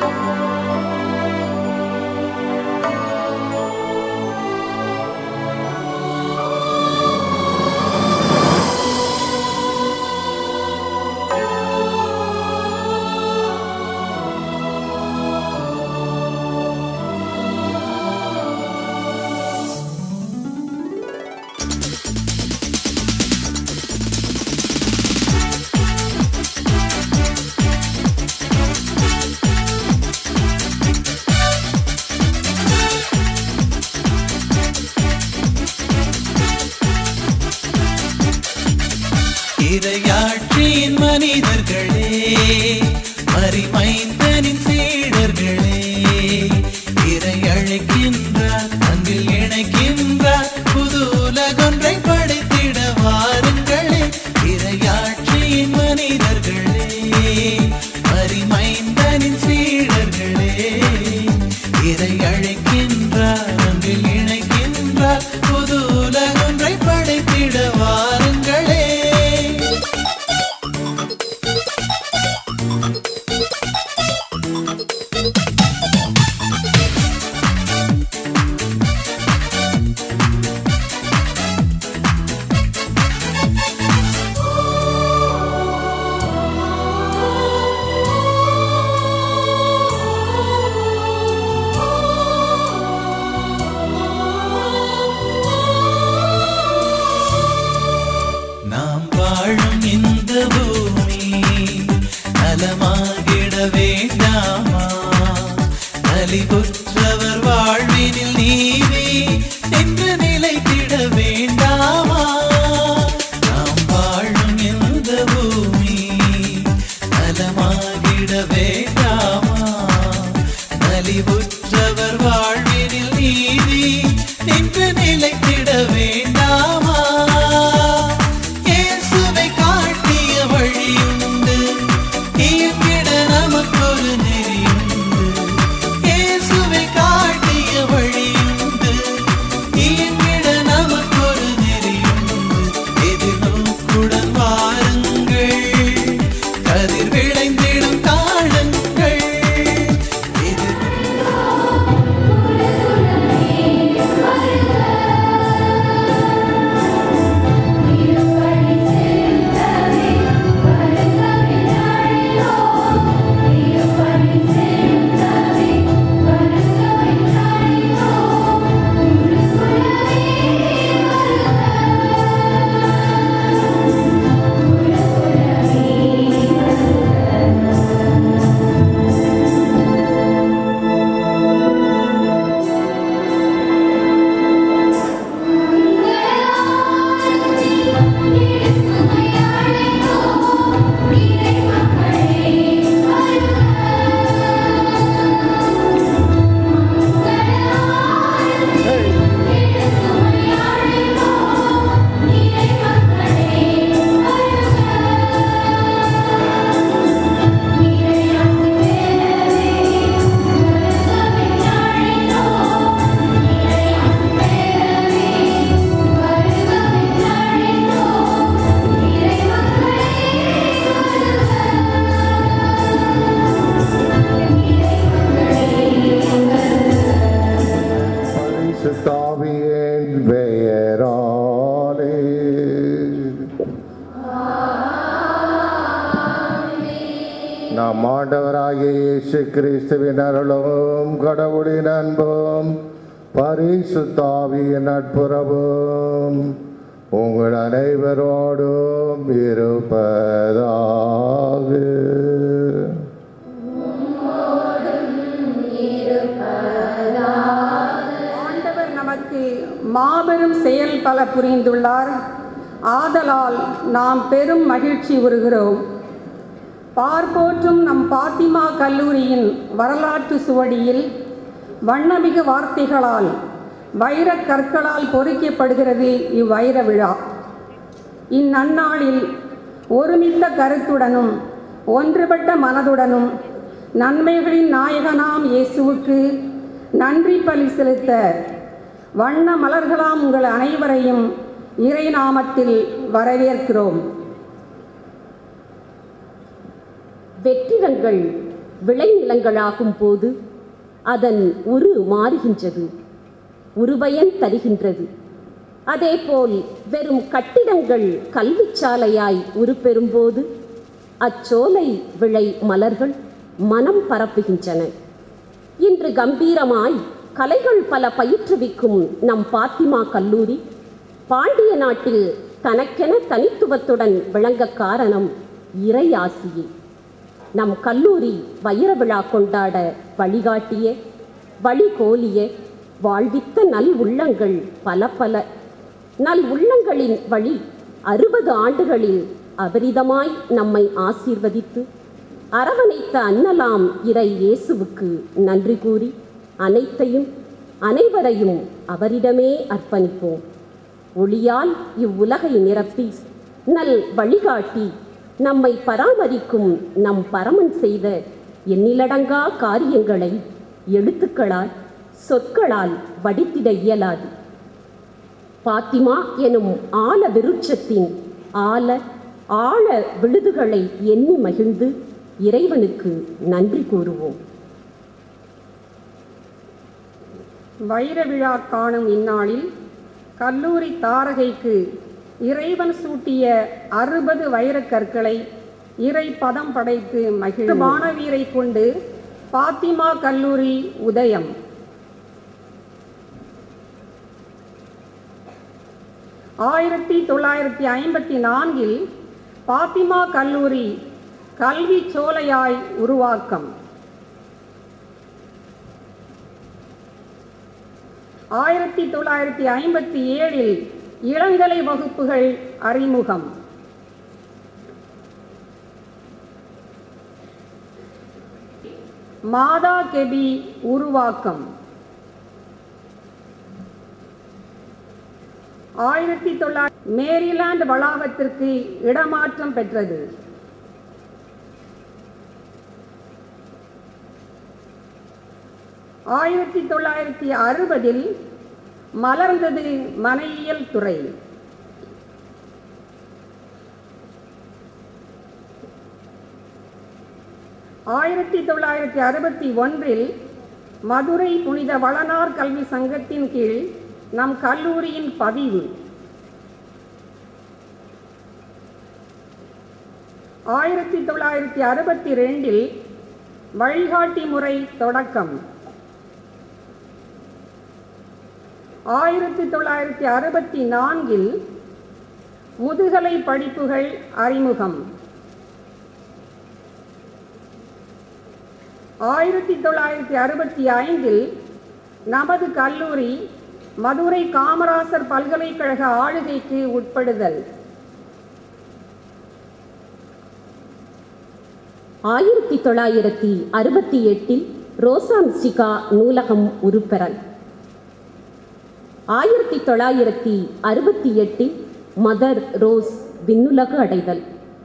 இரையாட்சியின் மனிதர்களே மறிமைந்தனின் சீடர்களே இறை அழைக்கின்றார் அன்பில் இணைக்கின்றார் புது உலகொன்றை படைத்திட வாருங்களே இரையாட்சியின் மனிதர்களே மறிமைந்தனின் சீடர்களே இறை அழைக்கின்றார் அன்பில் இணைக்கின்றார் புது உலகொன்றை படைத்திட வாருங்களே நாம் வாழும் இந்த பூமி நலமாகிட வேண்டாமா நலிவுற்றவர் வாழ்வினில் நீதி என்று நிலைத்திட வேண்டாமா நாம் வாழும் இந்த பூமி நலமாகிட வேண்டாமா நலிவுற்றவர் வாழ்வினில் நீதி என்று நிலைத்திட வேண்டாமா இயேசுவை காட்டிய வழியுண்டு இயங்கிட நமக்கொரு நெறியுண்டு இயேசுவை காட்டிய வழியுண்டு இயங்கிட நமக்கொரு நெறியுண்டு எதிர்நோக்குடன் வாருங்கள் கதிர் விளைந்திடும் காணுங்கள் எதிர் பரிசுத்தாவியின் பெயராலே நாம் ஆண்டவராகிய இயேசு கிறிஸ்துவின் அருளும் கடவுளின் அன்பும் பரிசுத்தாவியின் நட்புறவும் உங்கள் அனைவரோடும் இருப்பதாக ஆண்டவர் நமக்கு மாபெரும் செயல் பல புரிந்துள்ளார் ஆதலால் நாம் பெரும் மகிழ்ச்சி உறுகிறோம் பார்ப்போற்றும் நம் பாத்திமா கல்லூரியின் வரலாற்று சுவடியில் வண்ணமிகு வார்த்தைகளால் வைரக் கற்களால் பொறிக்கப்படுகிறது இவ்வைர விழா இந்நன்னாளில் ஒருமித்த கருத்துடனும் ஒன்றுபட்ட மனதுடனும் நன்மைகளின் நாயகனாம் இயேசுவுக்கு நன்றி பலி செலுத்த வண்ண மலர்களாம் உங்கள் அனைவரையும் இறை நாமத்தில் வரவேற்கிறோம் வெற்றிடங்கள் விளைநிலங்களாகும் போது அதன் உரு மாறுகின்றது உருபயன் தருகின்றது அதேபோல் வெறும் கட்டிடங்கள் கல்விச்சாலையாய் உருப்பெறும்போது அச்சோலை விளை மலர்கள் மனம் பரப்புகின்றன இன்று கம்பீரமாய் கலைகள் பல பயிற்றுவிக்கும் நம் பாத்திமா கல்லூரி பாண்டிய நாட்டில் தனக்கென தனித்துவத்துடன் விளங்க காரணம் இறை ஆசியே நம் கல்லூரி வைர விழா கொண்டாட வழிகாட்டிய வழிகோலிய வாழ்வித்த நல் உள்ளங்கள் பல பல நல் உள்ளங்களின் வழி அறுபது ஆண்டுகளில் அபரிதமாய் நம்மை ஆசீர்வதித்து அரவணைத்த அன்னலாம் இறை இயேசுவுக்கு நன்றி கூறி அனைத்தையும் அனைவரையும் அவரிடமே அர்ப்பணிப்போம் ஒளியால் இவ்வுலகை நிரப்பி நல் வழிகாட்டி நம்மை பராமரிக்கும் நம் பரமன் செய்த எண்ணிலடங்கா காரியங்களை எழுத்துக்களால் சொற்களால் வடித்திட இயலாது பாத்திமா எனும் ஆல விருட்சத்தின் ஆல ஆழ விழுதுகளை எண்ணி மகிழ்ந்து இறைவனுக்கு நன்றி கூறுவோம் வைர விழா காணும் இந்நாளில் கல்லூரி தாரகைக்கு இறைவன் சூட்டிய அறுபது வைரக் கற்களை இறை பதம் படைத்து மகிழ் மாணவியரை கொண்டு பாத்திமா கல்லூரி உதயம் ஆயிரத்தி தொள்ளாயிரத்தி ஐம்பத்தி நான்கில் பாத்திமா கல்லூரி கல்வி சோலையாய் உருவாக்கம் ஆயிரத்தி தொள்ளாயிரத்தி ஐம்பத்தி ஏழில் இளங்கலை வகுப்புகள் அறிமுகம் மாதா கெபி உருவாக்கம் ஆயிரத்தி தொள்ளாயிரத்தி மேரிலாந்து வளாகத்திற்கு இடமாற்றம் பெற்றது ஆயிரத்தி தொள்ளாயிரத்தி அறுபதில் மலர்ந்தது மனையியல் துறை ஆயிரத்தி தொள்ளாயிரத்தி அறுபத்தி ஒன்றில் மதுரை புனித வளனார் கல்வி சங்கத்தின் கீழ் நம் கல்லூரியின் பதிவு ஆயிரத்தி தொள்ளாயிரத்தி அறுபத்தி ரெண்டில் வழிகாட்டி முறை தொடக்கம் ஆயிரத்தி தொள்ளாயிரத்தி அறுபத்தி நான்கில் முதுகலை படிப்புகள் அறிமுகம் ஆயிரத்தி தொள்ளாயிரத்தி அறுபத்தி ஐந்தில் நமது கல்லூரி மதுரை காமராசர் பல்கலைக்கழக ஆளுகைக்கு உட்படுதல் ஆயிரத்தி தொள்ளாயிரத்தி அறுபத்தி எட்டில் ரோசாம்சிகா நூலகம் உருப்பெறல் ஆயிரத்தி தொள்ளாயிரத்தி அறுபத்தி எட்டில் மதர் ரோஸ் விண்ணுலகு அடைதல்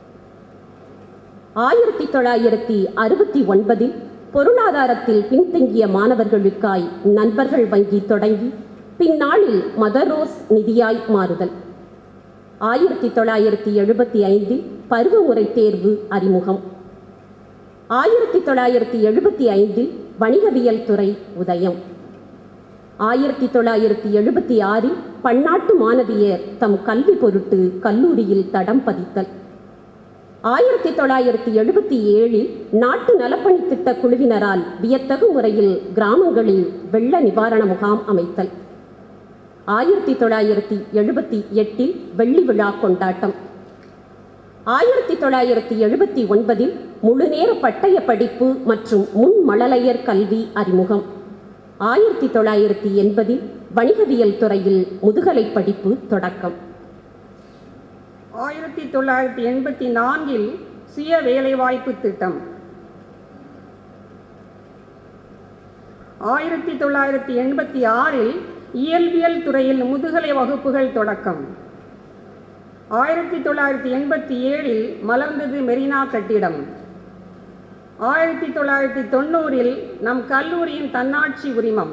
ஆயிரத்தி தொள்ளாயிரத்தி அறுபத்தி ஒன்பதில் பொருளாதாரத்தில் பின்தங்கிய மாணவர்களுக்காய் நண்பர்கள் வங்கி தொடங்கி பின்னாளில் மதர் ரோஸ் நிதியாய் மாறுதல் ஆயிரத்தி தொள்ளாயிரத்தி எழுபத்தி ஐந்தில் பருவமுறை தேர்வு அறிமுகம் ஆயிரத்தி தொள்ளாயிரத்தி எழுபத்தி ஐந்தில் வணிகவியல் துறை உதயம் ஆயிரத்தி தொள்ளாயிரத்தி எழுபத்தி ஆறில் பன்னாட்டு மாணவியர் தம் கல்வி பொருட்டு கல்லூரியில் தடம் பதித்தல் ஆயிரத்தி தொள்ளாயிரத்தி எழுபத்தி ஏழில் நாட்டு நலப்பணி திட்ட குழுவினரால் வியத்தகு முறையில் கிராமங்களில் வெள்ள நிவாரண முகாம் அமைத்தல் ஆயிரத்தி தொள்ளாயிரத்தி எழுபத்தி எட்டில் வெள்ளி விழா கொண்டாட்டம் ஆயிரத்தி தொள்ளாயிரத்தி எழுபத்தி ஒன்பதில் முழுநேர பட்டய படிப்பு மற்றும் முன் மழலையர் கல்வி அறிமுகம் ஆயிரத்தி தொள்ளாயிரத்தி எண்பதில் வணிகவியல் துறையில் முதுகலை படிப்பு தொடக்கம் ஆயிரத்தி தொள்ளாயிரத்தி எண்பத்தி நான்கில் சுய வேலைவாய்ப்பு திட்டம் ஆயிரத்தி தொள்ளாயிரத்தி எண்பத்தி ஆறில் இயல்பியல் துறையில் முதுகலை வகுப்புகள் தொடக்கம் ஆயிரத்தி தொள்ளாயிரத்தி எண்பத்தி ஏழில் மலர்ந்தது மெரினா கட்டிடம் ஆயிரத்தி தொள்ளாயிரத்தி தொண்ணூறில் நம் கல்லூரியின் தன்னாட்சி உரிமம்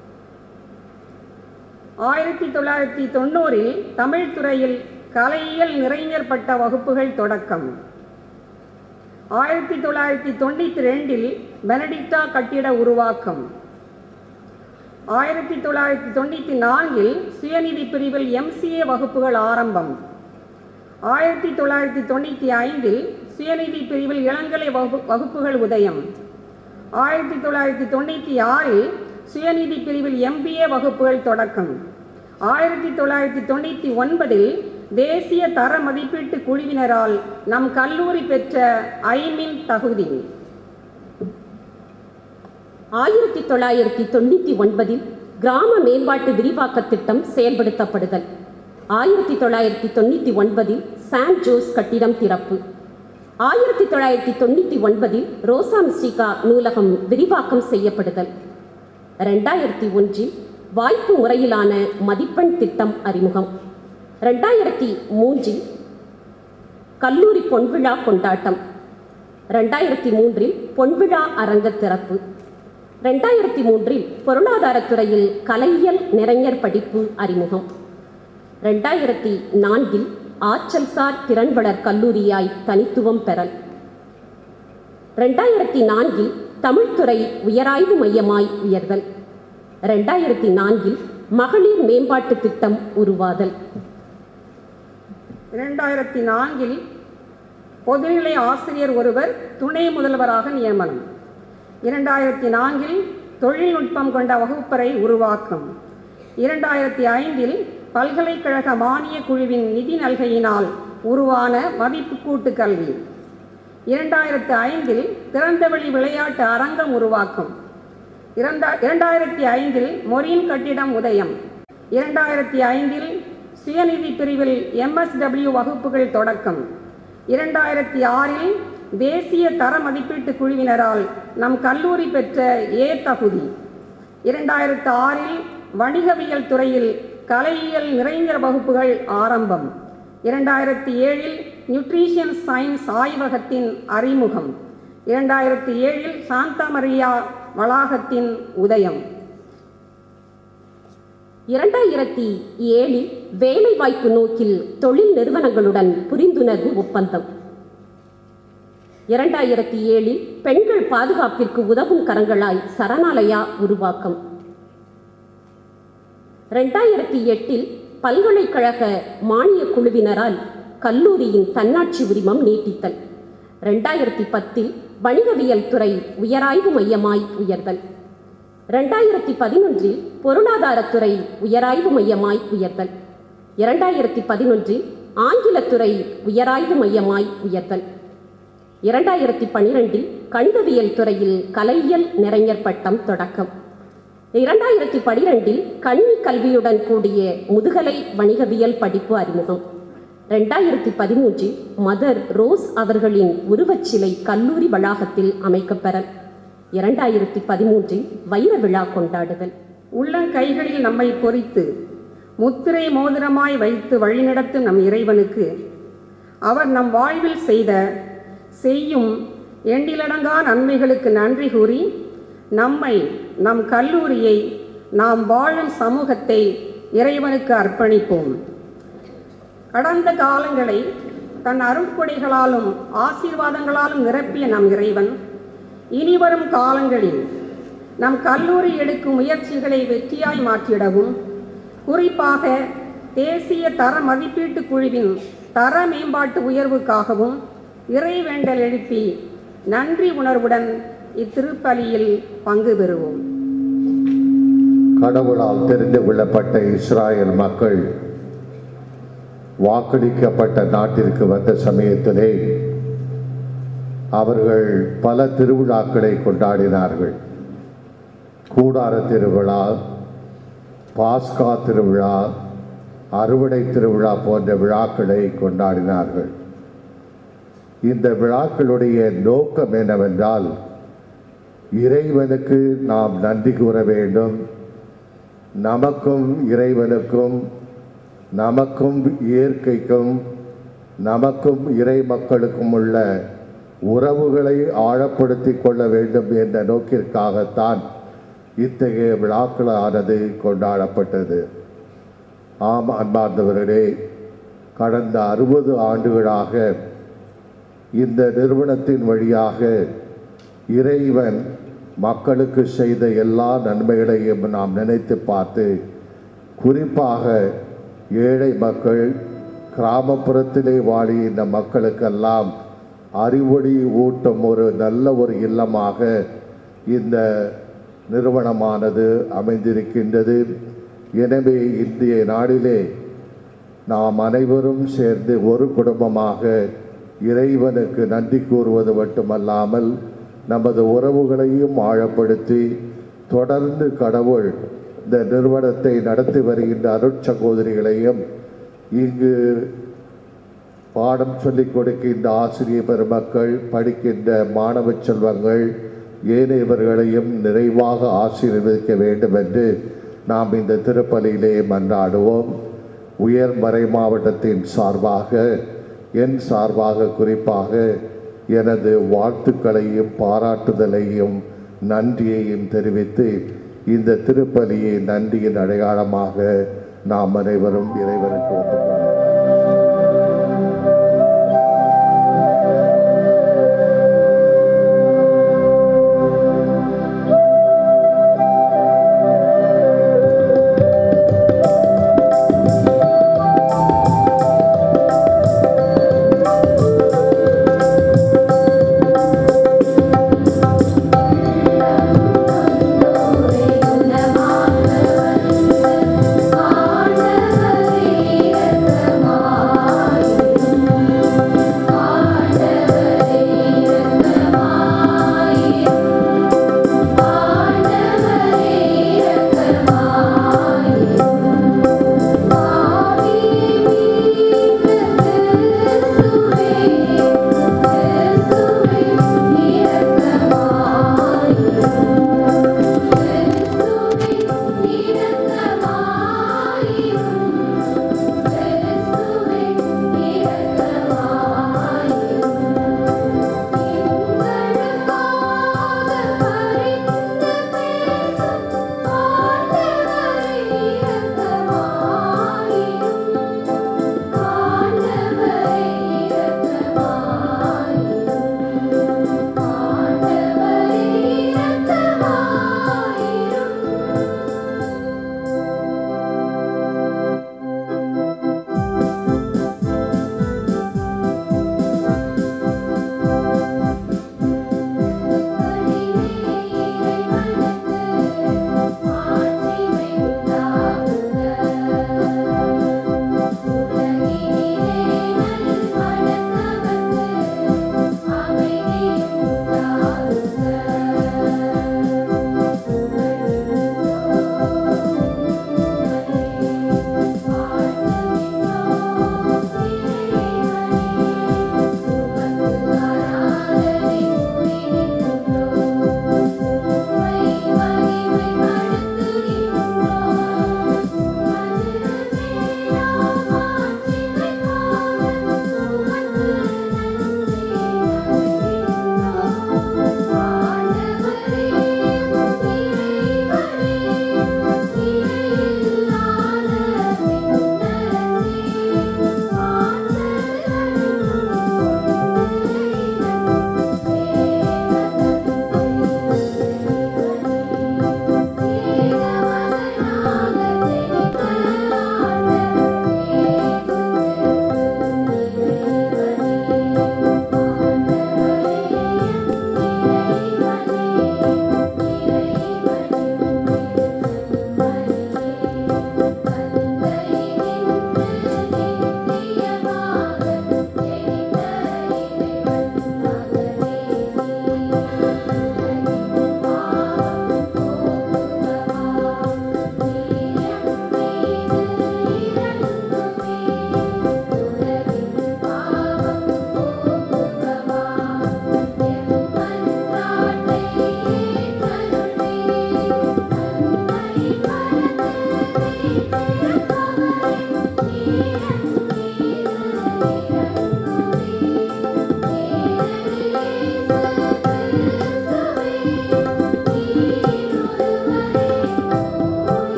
ஆயிரத்தி தொள்ளாயிரத்தி தொண்ணூறில் தமிழ் துறையில் கலையியல் நிறைஞர் பட்ட வகுப்புகள் தொடக்கம் ஆயிரத்தி தொள்ளாயிரத்தி தொண்ணூற்றி ரெண்டில் பெனடிக்டா கட்டிட உருவாக்கம் ஆயிரத்தி தொள்ளாயிரத்தி தொண்ணூற்றி நான்கில் சுயநிதி பிரிவில் எம்சிஏ வகுப்புகள் ஆரம்பம் ஆயிரத்தி தொள்ளாயிரத்தி தொண்ணூற்றி ஐந்தில் சுயநிதி பிரிவில் இளங்கலை வகுப்பு வகுப்புகள் உதயம் ஆயிரத்தி தொள்ளாயிரத்தி தொண்ணூற்றி ஆறில் சுயநிதி பிரிவில் எம்பிஏ வகுப்புகள் தொடக்கம் ஆயிரத்தி தொள்ளாயிரத்தி தொண்ணூற்றி ஒன்பதில் தேசிய தர மதிப்பீட்டு குழுவினரால் நம் கல்லூரி பெற்ற ஐமின் தகுதி ஆயிரத்தி தொள்ளாயிரத்தி தொண்ணூற்றி ஒன்பதில் கிராம மேம்பாட்டு விரிவாக்க திட்டம் செயல்படுத்தப்படுதல் ஆயிரத்தி தொள்ளாயிரத்தி தொண்ணூற்றி ஒன்பதில் சான் ஜோஸ் கட்டிடம் திறப்பு ஆயிரத்தி தொள்ளாயிரத்தி தொண்ணூற்றி ஒன்பதில் ரோசா மிஸ்டிகா நூலகம் விரிவாக்கம் செய்யப்படுதல் ரெண்டாயிரத்தி ஒன்றில் வாய்ப்பு முறையிலான மதிப்பெண் திட்டம் அறிமுகம் ரெண்டாயிரத்தி மூன்றில் கல்லூரி பொன்விழா கொண்டாட்டம் ரெண்டாயிரத்தி மூன்றில் பொன்விழா அரங்க திறப்பு ரெண்டாயிரத்தி மூன்றில் பொருளாதாரத்துறையில் கலையியல் நிறைஞர் படிப்பு அறிமுகம் ரெண்டாயிரத்தி நான்கில் ஆற்றல்சார் திறன்வளர் கல்லூரியாய் தனித்துவம் பெறல் ரெண்டாயிரத்தி நான்கில் தமிழ்துறை உயராய்வு மையமாய் உயர்தல் ரெண்டாயிரத்தி நான்கில் மகளிர் மேம்பாட்டு திட்டம் உருவாதல் இரண்டாயிரத்தி நான்கில் பொதுநிலை ஆசிரியர் ஒருவர் துணை முதல்வராக நியமனம் இரண்டாயிரத்தி நான்கில் தொழில்நுட்பம் கொண்ட வகுப்பறை உருவாக்கம் இரண்டாயிரத்தி ஐந்தில் பல்கலைக்கழக மானிய குழுவின் நிதி நல்கையினால் உருவான மதிப்பு கூட்டு கல்வி இரண்டாயிரத்து ஐந்தில் திறந்தவெளி விளையாட்டு அரங்கம் உருவாக்கம் இரண்டா இரண்டாயிரத்தி ஐந்தில் மொரீன் கட்டிடம் உதயம் இரண்டாயிரத்தி ஐந்தில் சுயநிதி பிரிவில் எம்எஸ்டபிள்யூ வகுப்புகள் தொடக்கம் இரண்டாயிரத்தி ஆறில் தேசிய தர மதிப்பீட்டு குழுவினரால் நம் கல்லூரி பெற்ற ஏ தகுதி இரண்டாயிரத்து ஆறில் வணிகவியல் துறையில் கலையியல் நிறைஞர் வகுப்புகள் ஆரம்பம் இரண்டாயிரத்தி ஏழில் நியூட்ரிஷன் சயின்ஸ் ஆய்வகத்தின் அறிமுகம் இரண்டாயிரத்தி ஏழில் சாந்தா மரியா வளாகத்தின் உதயம் இரண்டாயிரத்தி ஏழில் வேலைவாய்ப்பு நோக்கில் தொழில் நிறுவனங்களுடன் புரிந்துணர்வு ஒப்பந்தம் இரண்டாயிரத்தி ஏழில் பெண்கள் பாதுகாப்பிற்கு உதவும் கரங்களாய் சரணாலயா உருவாக்கம் ரெண்டாயிரத்தி எட்டில் பல்கலைக்கழக மானியக் குழுவினரால் கல்லூரியின் தன்னாட்சி உரிமம் நீட்டித்தல் ரெண்டாயிரத்தி பத்தில் வணிகவியல் துறை உயராய்வு மையமாய் உயர்தல் ரெண்டாயிரத்தி பதினொன்றில் பொருளாதாரத்துறை உயராய்வு மையமாய் உயர்தல் இரண்டாயிரத்தி பதினொன்றில் ஆங்கிலத்துறை உயராய்வு மையமாய் உயர்தல் இரண்டாயிரத்தி பன்னிரெண்டில் கணிதவியல் துறையில் கலையியல் நிறைஞர் பட்டம் தொடக்கம் இரண்டாயிரத்தி பனிரெண்டில் கணினி கல்வியுடன் கூடிய முதுகலை வணிகவியல் படிப்பு அறிமுகம் ரெண்டாயிரத்தி பதிமூன்றில் மதர் ரோஸ் அவர்களின் உருவச்சிலை கல்லூரி வளாகத்தில் அமைக்கப்பெறல் இரண்டாயிரத்தி பதிமூன்றில் வைர விழா கொண்டாடுதல் உள்ளங்கைகளில் நம்மை பொறித்து முத்திரை மோதிரமாய் வைத்து வழிநடத்தும் நம் இறைவனுக்கு அவர் நம் வாழ்வில் செய்த செய்யும் எண்ணிலடங்கா நன்மைகளுக்கு நன்றி கூறி நம்மை நம் கல்லூரியை நாம் வாழும் சமூகத்தை இறைவனுக்கு அர்ப்பணிப்போம் கடந்த காலங்களை தன் அருட்கொடைகளாலும் ஆசீர்வாதங்களாலும் நிரப்பிய நம் இறைவன் இனிவரும் காலங்களில் நம் கல்லூரி எடுக்கும் முயற்சிகளை வெற்றியாய் மாற்றிடவும் குறிப்பாக தேசிய தர மதிப்பீட்டு குழுவின் தர மேம்பாட்டு உயர்வுக்காகவும் இறைவேண்டல் எழுப்பி நன்றி உணர்வுடன் இத்திருப்பலியில் பங்கு பெறுவோம் கடவுளால் தெரிந்து கொள்ளப்பட்ட இஸ்ராயல் மக்கள் வாக்களிக்கப்பட்ட நாட்டிற்கு வந்த சமயத்திலே அவர்கள் பல திருவிழாக்களை கொண்டாடினார்கள் கூடார திருவிழா பாஸ்கா திருவிழா அறுவடை திருவிழா போன்ற விழாக்களை கொண்டாடினார்கள் இந்த விழாக்களுடைய நோக்கம் என்னவென்றால் இறைவனுக்கு நாம் நன்றி கூற வேண்டும் நமக்கும் இறைவனுக்கும் நமக்கும் இயற்கைக்கும் நமக்கும் இறை மக்களுக்கும் உள்ள உறவுகளை ஆழப்படுத்தி கொள்ள வேண்டும் என்ற நோக்கிற்காகத்தான் இத்தகைய விழாக்களானது கொண்டாடப்பட்டது ஆம் அன்பார்ந்தவர்களே கடந்த அறுபது ஆண்டுகளாக இந்த நிறுவனத்தின் வழியாக இறைவன் மக்களுக்கு செய்த எல்லா நன்மைகளையும் நாம் நினைத்து பார்த்து குறிப்பாக ஏழை மக்கள் கிராமப்புறத்திலே வாழுகின்ற மக்களுக்கெல்லாம் அறிவொளி ஊட்டும் ஒரு நல்ல ஒரு இல்லமாக இந்த நிறுவனமானது அமைந்திருக்கின்றது எனவே இந்திய நாடிலே நாம் அனைவரும் சேர்ந்து ஒரு குடும்பமாக இறைவனுக்கு நன்றி கூறுவது மட்டுமல்லாமல் நமது உறவுகளையும் ஆழப்படுத்தி தொடர்ந்து கடவுள் இந்த நிறுவனத்தை நடத்தி வருகின்ற அருட்சகோதரிகளையும் இங்கு பாடம் சொல்லிக் கொடுக்கின்ற ஆசிரியர் பெருமக்கள் படிக்கின்ற மாணவ செல்வங்கள் ஏனையவர்களையும் நிறைவாக ஆசீர்வதிக்க வேண்டும் என்று நாம் இந்த திருப்பலியிலே மன்றாடுவோம் உயர் மறை மாவட்டத்தின் சார்பாக என் சார்பாக குறிப்பாக எனது வாழ்த்துக்களையும் பாராட்டுதலையும் நன்றியையும் தெரிவித்து இந்த திருப்பலியை நன்றியின் அடையாளமாக நாம் அனைவரும் இறைவனுக்கு ஒப்புக்கொள்வோம் ஆண்டவரே இரக்கமாயிரும்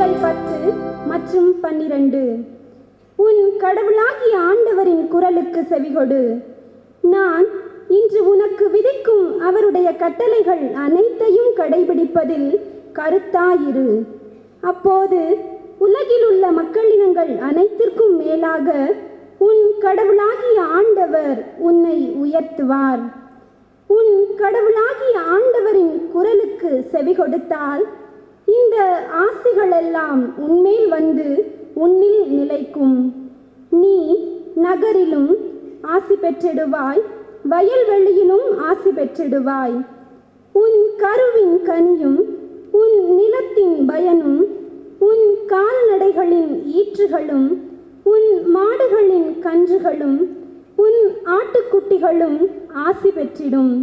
இறைமைகள் பத்து மற்றும் பன்னிரண்டு உன் கடவுளாகிய ஆண்டவரின் குரலுக்கு செவிகொடு நான் இன்று உனக்கு விதிக்கும் அவருடைய கட்டளைகள் அனைத்தையும் கடைபிடிப்பதில் கருத்தாயிரு அப்போது உலகில் உள்ள மக்களினங்கள் அனைத்திற்கும் மேலாக உன் கடவுளாகிய ஆண்டவர் உன்னை உயர்த்துவார் உன் கடவுளாகிய ஆண்டவரின் குரலுக்கு செவி கொடுத்தால் இந்த ஆசிகளெல்லாம் உன்மேல் வந்து உன்னில் நிலைக்கும் நீ நகரிலும் ஆசி பெற்றிடுவாய் வயல்வெளியிலும் ஆசி பெற்றிடுவாய் உன் கருவின் கனியும் உன் நிலத்தின் பயனும் உன் கால்நடைகளின் ஈற்றுகளும் உன் மாடுகளின் கன்றுகளும் உன் ஆட்டுக்குட்டிகளும் ஆசி பெற்றிடும்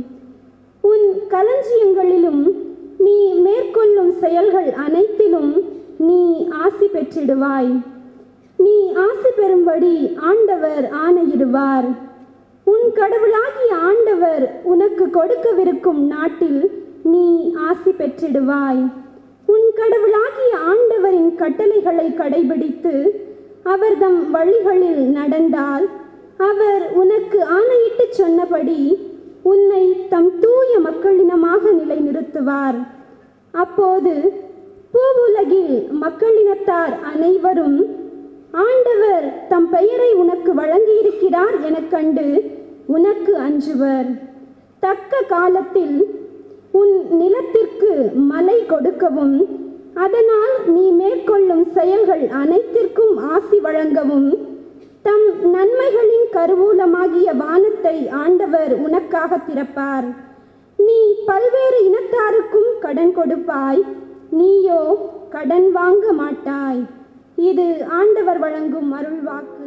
உன் களஞ்சியங்களிலும் நீ மேற்கொள்ளும் செயல்கள் அனைத்திலும் நீ ஆசி பெற்றிடுவாய் நீ ஆசி பெறும்படி ஆண்டவர் ஆணையிடுவார் உன் கடவுளாகிய ஆண்டவர் உனக்கு கொடுக்கவிருக்கும் நாட்டில் நீ ஆசி பெற்றிடுவாய் உன் கடவுளாகிய ஆண்டவரின் கட்டளைகளை கடைபிடித்து அவர்தம் வழிகளில் நடந்தால் அவர் உனக்கு ஆணையிட்டு சொன்னபடி உன்னை தம் தூய மக்களினமாக நிலைநிறுத்துவார் அப்போது பூவுலகில் மக்களினத்தார் அனைவரும் ஆண்டவர் தம் பெயரை உனக்கு வழங்கியிருக்கிறார் எனக் கண்டு உனக்கு அஞ்சுவர் தக்க காலத்தில் உன் நிலத்திற்கு மழை கொடுக்கவும் அதனால் நீ மேற்கொள்ளும் செயல்கள் அனைத்திற்கும் ஆசி வழங்கவும் தம் நன்மைகளின் கருவூலமாகிய வானத்தை ஆண்டவர் உனக்காக திறப்பார் நீ பல்வேறு இனத்தாருக்கும் கடன் கொடுப்பாய் நீயோ கடன் வாங்க மாட்டாய் இது ஆண்டவர் வழங்கும் அருள்வாக்கு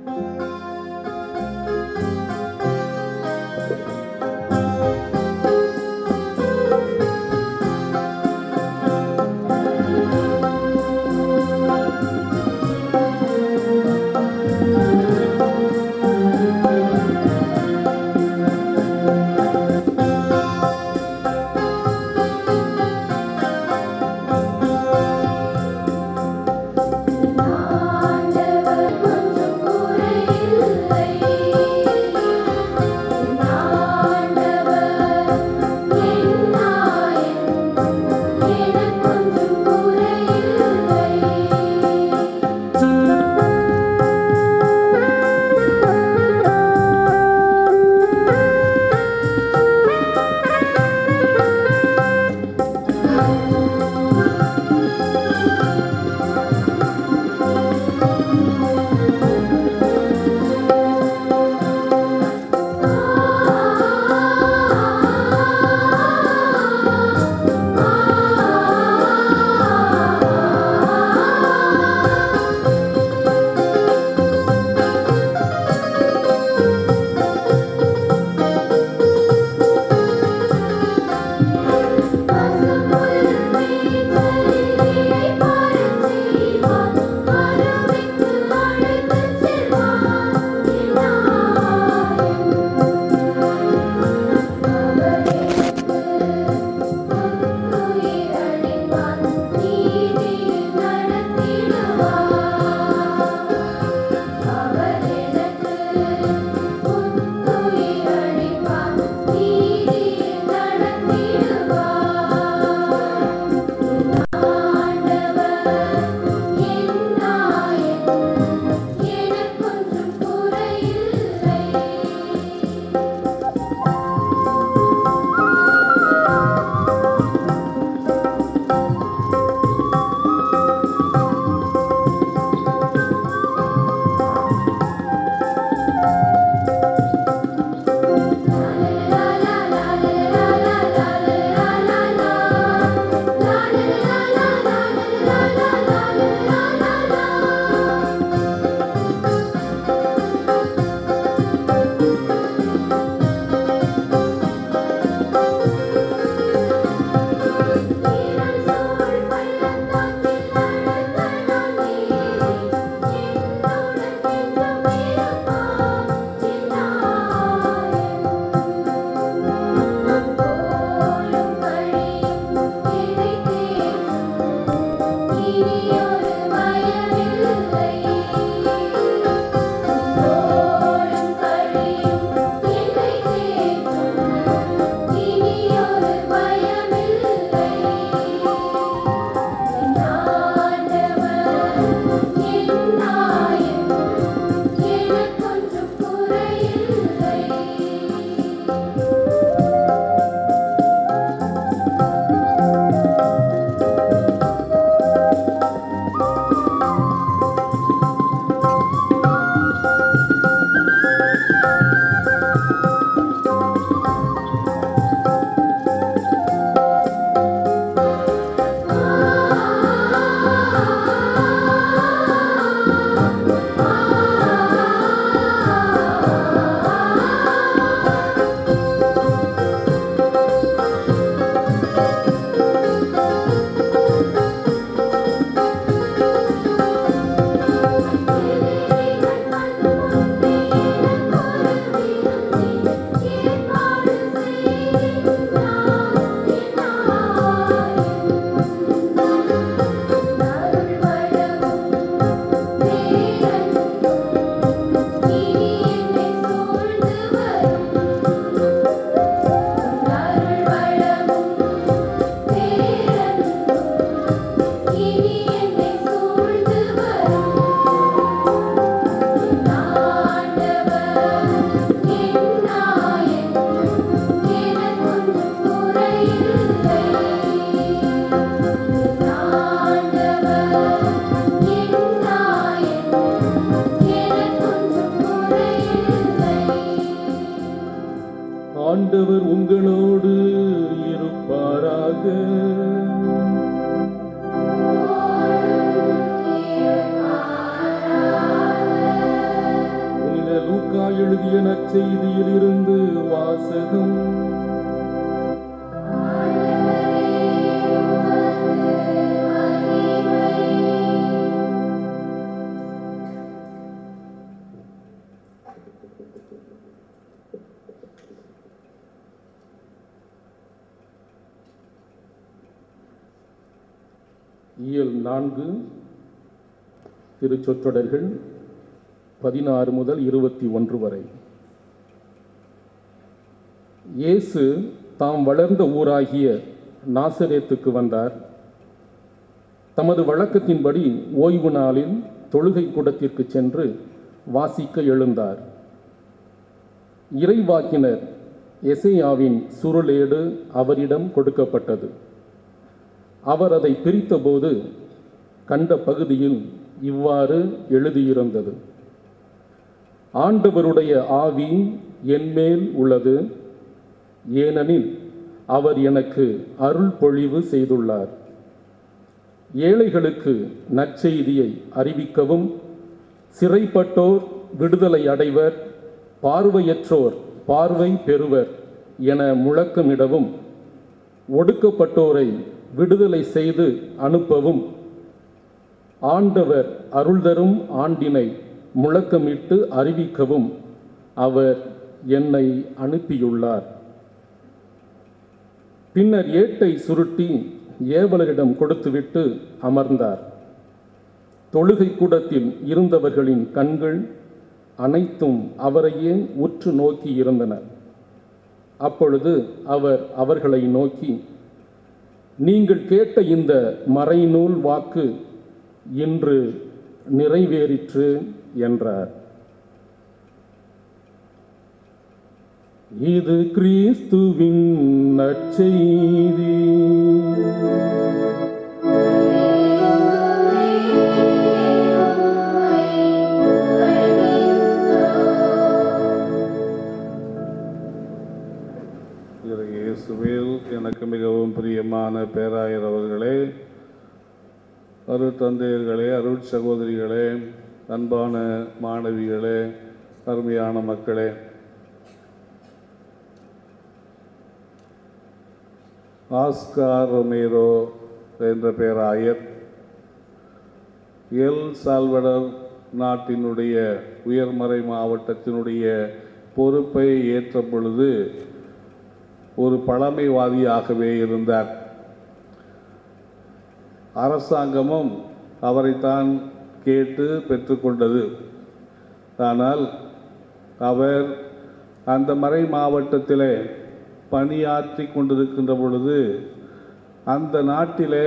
ஆண்டவர் கொஞ்சம் குறையில்லை ஆண்டவர் என் நாயன் எனக் கொஞ்சம் குறையில்லை நீயோ நற்செய்தியில் இருந்து வாசகம் இயல் நான்கு திருச்சொற்றொடர்கள் பதினாறு முதல் இருபத்தி ஒன்று வரை இயேசு தாம் வளர்ந்த ஊராகிய நாசரேத்துக்கு வந்தார் தமது வழக்கத்தின்படி ஓய்வு நாளில் தொழுகை கூடத்திற்கு சென்று வாசிக்க எழுந்தார் இறைவாக்கினர் எசையாவின் சுருளேடு அவரிடம் கொடுக்கப்பட்டது அவர் அதை பிரித்தபோது கண்ட பகுதியில் இவ்வாறு எழுதியிருந்தது ஆண்டவருடைய ஆவி என்மேல் உள்ளது ஏனெனில் அவர் எனக்கு அருள் பொழிவு செய்துள்ளார் ஏழைகளுக்கு நற்செய்தியை அறிவிக்கவும் சிறைப்பட்டோர் விடுதலை அடைவர் பார்வையற்றோர் பார்வை பெறுவர் என முழக்கமிடவும் ஒடுக்கப்பட்டோரை விடுதலை செய்து அனுப்பவும் ஆண்டவர் அருள்தரும் ஆண்டினை முழக்கமிட்டு அறிவிக்கவும் அவர் என்னை அனுப்பியுள்ளார் பின்னர் ஏட்டை சுருட்டி ஏவலரிடம் கொடுத்துவிட்டு அமர்ந்தார் தொழுகை கூடத்தில் இருந்தவர்களின் கண்கள் அனைத்தும் அவரையே உற்று நோக்கி இருந்தன அப்பொழுது அவர் அவர்களை நோக்கி நீங்கள் கேட்ட இந்த மறைநூல் வாக்கு இன்று நிறைவேறிற்று என்றார் இது கிறிஸ்துவின் நற்செய்தி இறை இயேசுவில் எனக்கு மிகவும் பிரியமான பேராயர் அவர்களே அருள் தந்தையர்களே அருள் சகோதரிகளே அன்பான மாணவிகளே அருமையான மக்களே ஆஸ்கார் ரொமேரோ என்ற பேராயர் எல் சால்வடர் நாட்டினுடைய உயர்மறை மாவட்டத்தினுடைய பொறுப்பை ஏற்ற பொழுது ஒரு பழமைவாதியாகவே இருந்தார் அரசாங்கமும் அவரைத்தான் கேட்டு பெற்றுக்கொண்டது ஆனால் அவர் அந்த மறை மாவட்டத்திலே பணியாற்றி கொண்டிருக்கின்ற பொழுது அந்த நாட்டிலே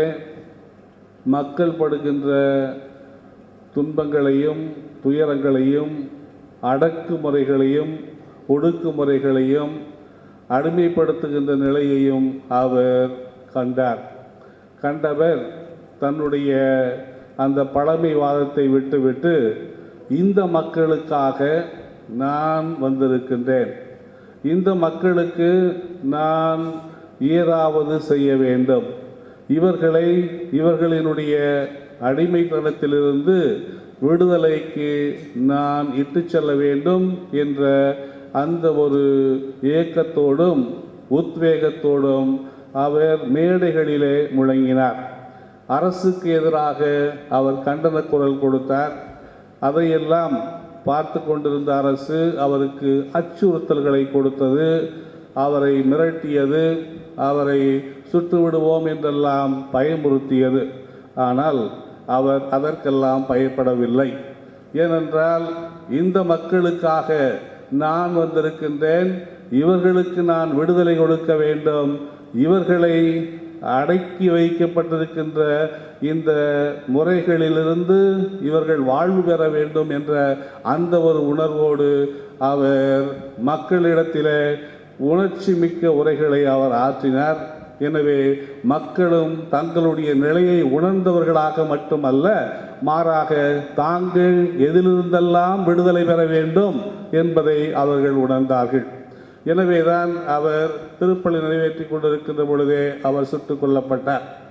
மக்கள் படுகின்ற துன்பங்களையும் துயரங்களையும் அடக்குமுறைகளையும் ஒடுக்குமுறைகளையும் அடிமைப்படுத்துகின்ற நிலையையும் அவர் கண்டார் கண்டவர் தன்னுடைய அந்த பழமைவாதத்தை விட்டுவிட்டு இந்த மக்களுக்காக நான் வந்திருக்கின்றேன் இந்த மக்களுக்கு நான் ஏதாவது செய்ய வேண்டும் இவர்களை இவர்களினுடைய அடிமைத்தனத்திலிருந்து விடுதலைக்கு நான் இட்டுச் செல்ல வேண்டும் என்ற அந்த ஒரு ஏக்கத்தோடும் உத்வேகத்தோடும் அவர் மேடைகளிலே முழங்கினார் அரசுக்கு எதிராக அவர் கண்டன குரல் கொடுத்தார் அதையெல்லாம் பார்த்து கொண்டிருந்த அரசு அவருக்கு அச்சுறுத்தல்களை கொடுத்தது அவரை மிரட்டியது அவரை சுட்டு விடுவோம் என்றெல்லாம் பயமுறுத்தியது ஆனால் அவர் அதற்கெல்லாம் பயப்படவில்லை ஏனென்றால் இந்த மக்களுக்காக நான் வந்திருக்கின்றேன் இவர்களுக்கு நான் விடுதலை கொடுக்க வேண்டும் இவர்களை அடக்கி வைக்கப்பட்டிருக்கின்ற இந்த முறைகளிலிருந்து இவர்கள் வாழ்வு பெற வேண்டும் என்ற அந்த ஒரு உணர்வோடு அவர் மக்களிடத்திலே உணர்ச்சி மிக்க உரைகளை அவர் ஆற்றினார் எனவே மக்களும் தங்களுடைய நிலையை உணர்ந்தவர்களாக மட்டுமல்ல மாறாக தாங்கள் எதிலிருந்தெல்லாம் விடுதலை பெற வேண்டும் என்பதை அவர்கள் உணர்ந்தார்கள் எனவேதான் அவர் திருப்பலி நிறைவேற்றி கொண்டிருக்கின்ற பொழுதே அவர் சுட்டுக் கொல்லப்பட்டார்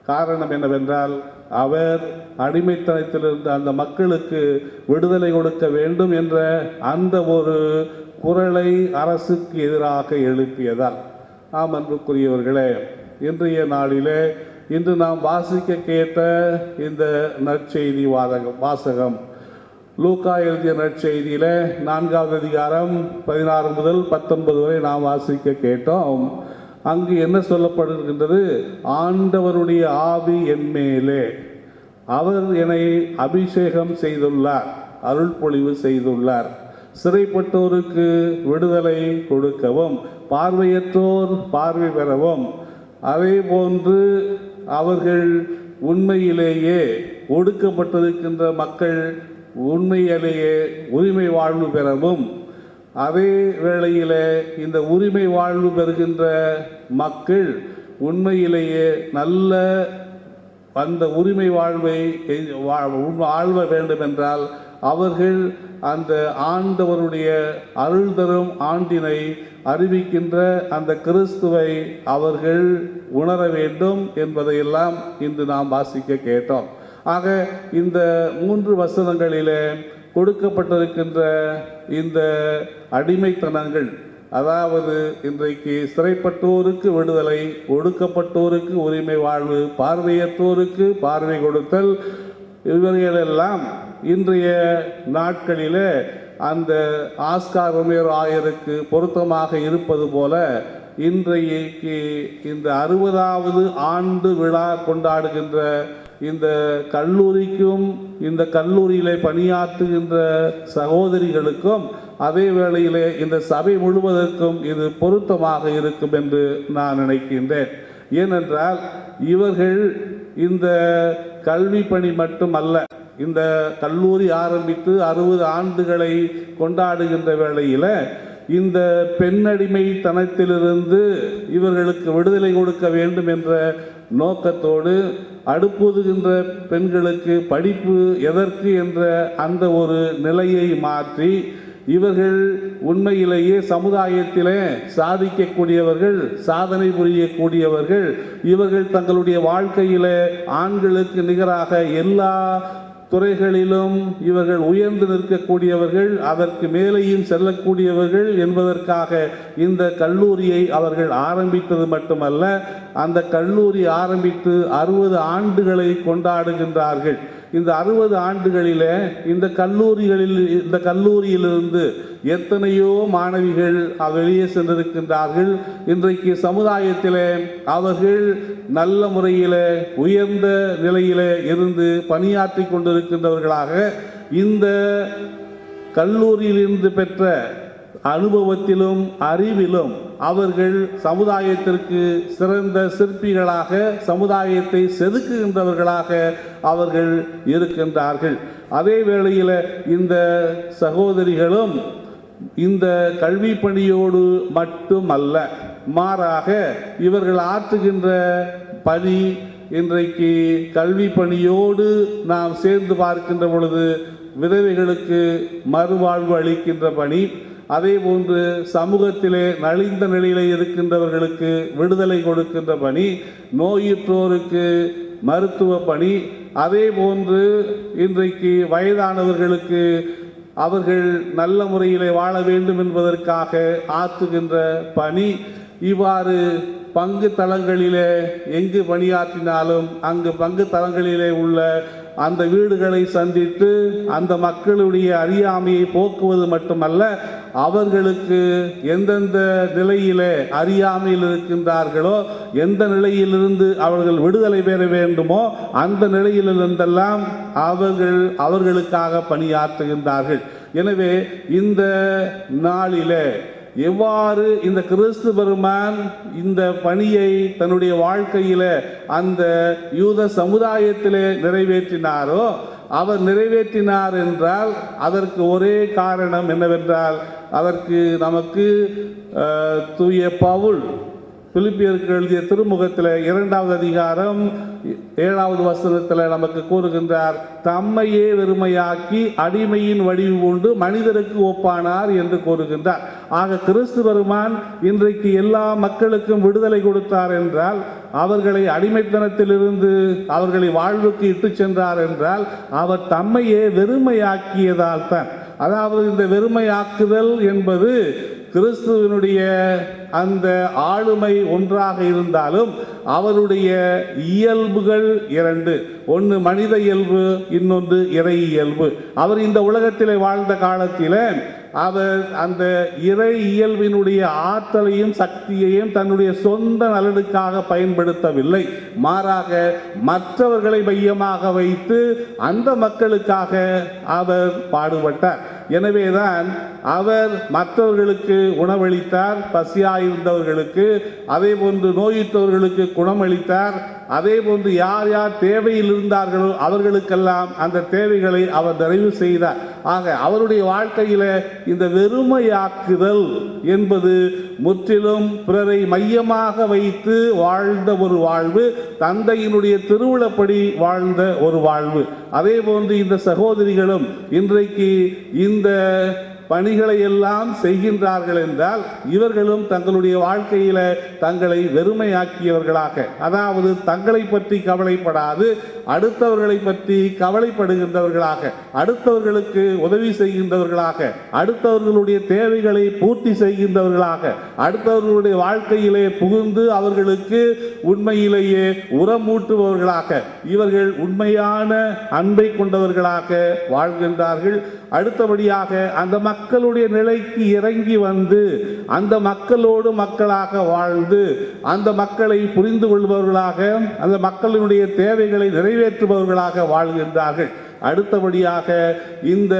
காரணம் என்னவென்றால் அவர் அடிமைத்தனத்திலிருந்து அந்த மக்களுக்கு விடுதலை கொடுக்க வேண்டும் என்ற அந்த ஒரு குரலை அரசுக்கு எதிராக எழுப்பியதால் ஆம் அன்புக்குரியவர்களே இன்றைய நாளிலே இன்று நாம் வாசிக்க கேட்ட இந்த நற்செய்தி வாதகம் வாசகம் லூக்கா எழுதிய நற்செய்தியில நான்காவது அதிகாரம் பதினாறு முதல் பத்தொன்பது வரை நாம் வாசிக்க கேட்டோம் அங்கு என்ன சொல்லப்படுகின்றது ஆண்டவருடைய ஆவி என் மேலே அவர் என்னை அபிஷேகம் செய்துள்ளார் அருள் பொழிவு செய்துள்ளார் சிறைப்பட்டோருக்கு விடுதலை கொடுக்கவும் பார்வையற்றோர் பார்வை பெறவும் அதே போன்று அவர்கள் உண்மையிலேயே ஒடுக்கப்பட்டிருக்கின்ற மக்கள் உண்மையிலேயே உரிமை வாழ்வு பெறவும் அதே வேளையிலே இந்த உரிமை வாழ்வு பெறுகின்ற மக்கள் உண்மையிலேயே நல்ல அந்த உரிமை வாழ்வை வா- வாழ்வ வேண்டும் என்றால் அவர்கள் அந்த ஆண்டவருடைய அருள் தரும் ஆண்டினை அறிவிக்கின்ற அந்த கிறிஸ்துவை அவர்கள் உணர வேண்டும் என்பதையெல்லாம் இன்று நாம் வாசிக்க கேட்டோம் ஆக இந்த மூன்று வசனங்களிலே கொடுக்கப்பட்டிருக்கின்ற இந்த அடிமைத்தனங்கள் அதாவது இன்றைக்கு சிறைப்பட்டோருக்கு விடுதலை ஒடுக்கப்பட்டோருக்கு உரிமை வாழ்வு பார்வையற்றோருக்கு பார்வை கொடுத்தல் இவர்களெல்லாம் இன்றைய நாட்களிலே அந்த ஆஸ்கார் ரொமேரோ ஆயருக்கு பொருத்தமாக இருப்பது போல இன்றைக்கு இந்த அறுபதாவது ஆண்டு விழா கொண்டாடுகின்ற இந்த கல்லூரிக்கும் இந்த கல்லூரியிலே பணியாற்றுகின்ற சகோதரிகளுக்கும் அதே வேளையிலே இந்த சபை முழுவதற்கும் இது பொருத்தமாக இருக்கும் என்று நான் நினைக்கின்றேன் ஏனென்றால் இவர்கள் இந்த கல்வி பணி மட்டுமல்ல இந்த கல்லூரி ஆரம்பித்து அறுபது ஆண்டுகளை கொண்டாடுகின்ற வேளையில இந்த பெண்ணடிமைத்தனத்திலிருந்து இவர்களுக்கு விடுதலை கொடுக்க வேண்டும் என்ற நோக்கத்தோடு அடுப்புதுகின்ற பெண்களுக்கு படிப்பு எதற்கு என்ற அந்த ஒரு நிலையை மாற்றி இவர்கள் உண்மையிலேயே சமுதாயத்திலே சாதிக்கக்கூடியவர்கள் சாதனை புரியக்கூடியவர்கள் இவர்கள் தங்களுடைய வாழ்க்கையிலே ஆண்களுக்கு நிகராக எல்லா துறைகளிலும் இவர்கள் உயர்ந்து நிற்கக்கூடியவர்கள் அதற்கு மேலேயும் செல்லக்கூடியவர்கள் என்பதற்காக இந்த கல்லூரியை அவர்கள் ஆரம்பித்தது மட்டுமல்ல அந்த கல்லூரி ஆரம்பித்து அறுபது ஆண்டுகளை கொண்டாடுகின்றார்கள் இந்த அறுபது ஆண்டுகளிலே இந்த கல்லூரிகளில் இந்த கல்லூரியிலிருந்து எத்தனையோ மாணவிகள் வெளியே சென்றிருக்கின்றார்கள் இன்றைக்கு சமுதாயத்திலே அவர்கள் நல்ல முறையிலே உயர்ந்த நிலையிலே இருந்து பணியாற்றி கொண்டிருக்கின்றவர்களாக இந்த கல்லூரியிலிருந்து பெற்ற அனுபவத்திலும் அறிவிலும் அவர்கள் சமுதாயத்திற்கு சிறந்த சிற்பிகளாக சமுதாயத்தை செதுக்குகின்றவர்களாக அவர்கள் இருக்கின்றார்கள் அதே வேளையில் இந்த சகோதரிகளும் இந்த கல்வி பணியோடு மட்டுமல்ல மாறாக இவர்கள் ஆற்றுகின்ற பணி இன்றைக்கு கல்வி பணியோடு நாம் சேர்ந்து பார்க்கின்ற பொழுது விதவைகளுக்கு மறுவாழ்வு அளிக்கின்ற பணி அதே போன்று சமூகத்திலே நலிந்த நிலையிலே இருக்கின்றவர்களுக்கு விடுதலை கொடுக்கின்ற பணி நோயுற்றோருக்கு மருத்துவ பணி அதே போன்று இன்றைக்கு வயதானவர்களுக்கு அவர்கள் நல்ல முறையிலே வாழ வேண்டும் என்பதற்காக ஆற்றுகின்ற பணி இவ்வாறு பங்கு தளங்களிலே எங்கு பணியாற்றினாலும் அங்கு பங்கு தளங்களிலே உள்ள அந்த வீடுகளை சந்தித்து அந்த மக்களுடைய அறியாமையை போக்குவது மட்டுமல்ல அவர்களுக்கு எந்தெந்த நிலையிலே அறியாமையில் இருக்கின்றார்களோ எந்த நிலையிலிருந்து அவர்கள் விடுதலை பெற வேண்டுமோ அந்த நிலையிலிருந்தெல்லாம் அவர்கள் அவர்களுக்காக பணியாற்றுகின்றார்கள் எனவே இந்த நாளிலே எவ்வாறு இந்த கிறிஸ்து பெருமான் இந்த பணியை தன்னுடைய வாழ்க்கையில அந்த யூத சமுதாயத்திலே நிறைவேற்றினாரோ அவர் நிறைவேற்றினார் என்றால் அதற்கு ஒரே காரணம் என்னவென்றால் அதற்கு நமக்கு அஹ், தூய பவுல் பிலிப்பியருக்கு எழுதிய திருமுகத்தில் இரண்டாவது அதிகாரம் ஏழாவது வசனத்தில் நமக்கு கூறுகின்றார் தம்மையே வெறுமையாக்கி அடிமையின் வடிவு உண்டு மனிதருக்கு ஒப்பானார் என்று கூறுகின்றார் ஆக கிறிஸ்து பெருமான் இன்றைக்கு எல்லா மக்களுக்கும் விடுதலை கொடுத்தார் என்றால் அவர்களை அடிமைத்தனத்திலிருந்து அவர்களை வாழ்வுக்கு இட்டு சென்றார் என்றால் அவர் தம்மையே வெறுமையாக்கியதால் தான் அதாவது இந்த வெறுமையாக்குதல் என்பது கிறிஸ்துவனுடைய அந்த ஆளுமை ஒன்றாக இருந்தாலும் அவருடைய இயல்புகள் இரண்டு ஒன்று மனித இயல்பு இன்னொன்று இறை இயல்பு அவர் இந்த உலகத்திலே வாழ்ந்த காலத்தில் அவர் அந்த இறை இயல்பினுடைய ஆற்றலையும் சக்தியையும் தன்னுடைய சொந்த நலனுக்காக பயன்படுத்தவில்லை மாறாக மற்றவர்களை மையமாக வைத்து அந்த மக்களுக்காக அவர் பாடுபட்டார் எனவேதான் அவர் மற்றவர்களுக்கு உணவளித்தார் பசியாயிருந்தவர்களுக்கு அதே போன்று நோயுற்றவர்களுக்கு குணமளித்தார் அதே போன்று யார் யார் தேவையில் இருந்தார்களோ அவர்களுக்கெல்லாம் அந்த தேவைகளை அவர் நிறைவு செய்தார் ஆக அவருடைய வாழ்க்கையில இந்த வெறுமையாக்குதல் என்பது முற்றிலும் பிறரை மையமாக வைத்து வாழ்ந்த ஒரு வாழ்வு தந்தையினுடைய திருவிழப்படி வாழ்ந்த ஒரு வாழ்வு அதே போன்று இந்த சகோதரிகளும் இன்றைக்கு இந்த பணிகளை எல்லாம் செய்கின்றார்கள் என்றால் இவர்களும் தங்களுடைய வாழ்க்கையில தங்களை வெறுமையாக்கியவர்களாக அதாவது தங்களை பற்றி கவலைப்படாது அடுத்தவர்களை பற்றி கவலைப்படுகின்றவர்களாக அடுத்தவர்களுக்கு உதவி செய்கின்றவர்களாக அடுத்தவர்களுடைய தேவைகளை பூர்த்தி செய்கின்றவர்களாக அடுத்தவர்களுடைய வாழ்க்கையிலே புகுந்து அவர்களுக்கு உண்மையிலேயே உரமூட்டுபவர்களாக இவர்கள் உண்மையான அன்பை கொண்டவர்களாக வாழ்கின்றார்கள் அடுத்தபடியாக அந்த மக்களுடைய நிலைக்கு இறங்கி வந்து அந்த மக்களோடு மக்களாக வாழ்ந்து அந்த மக்களை புரிந்து கொள்பவர்களாக அந்த மக்களினுடைய தேவைகளை நிறைவேற்றுபவர்களாக வாழ்கின்றார்கள் அடுத்தபடியாக இந்த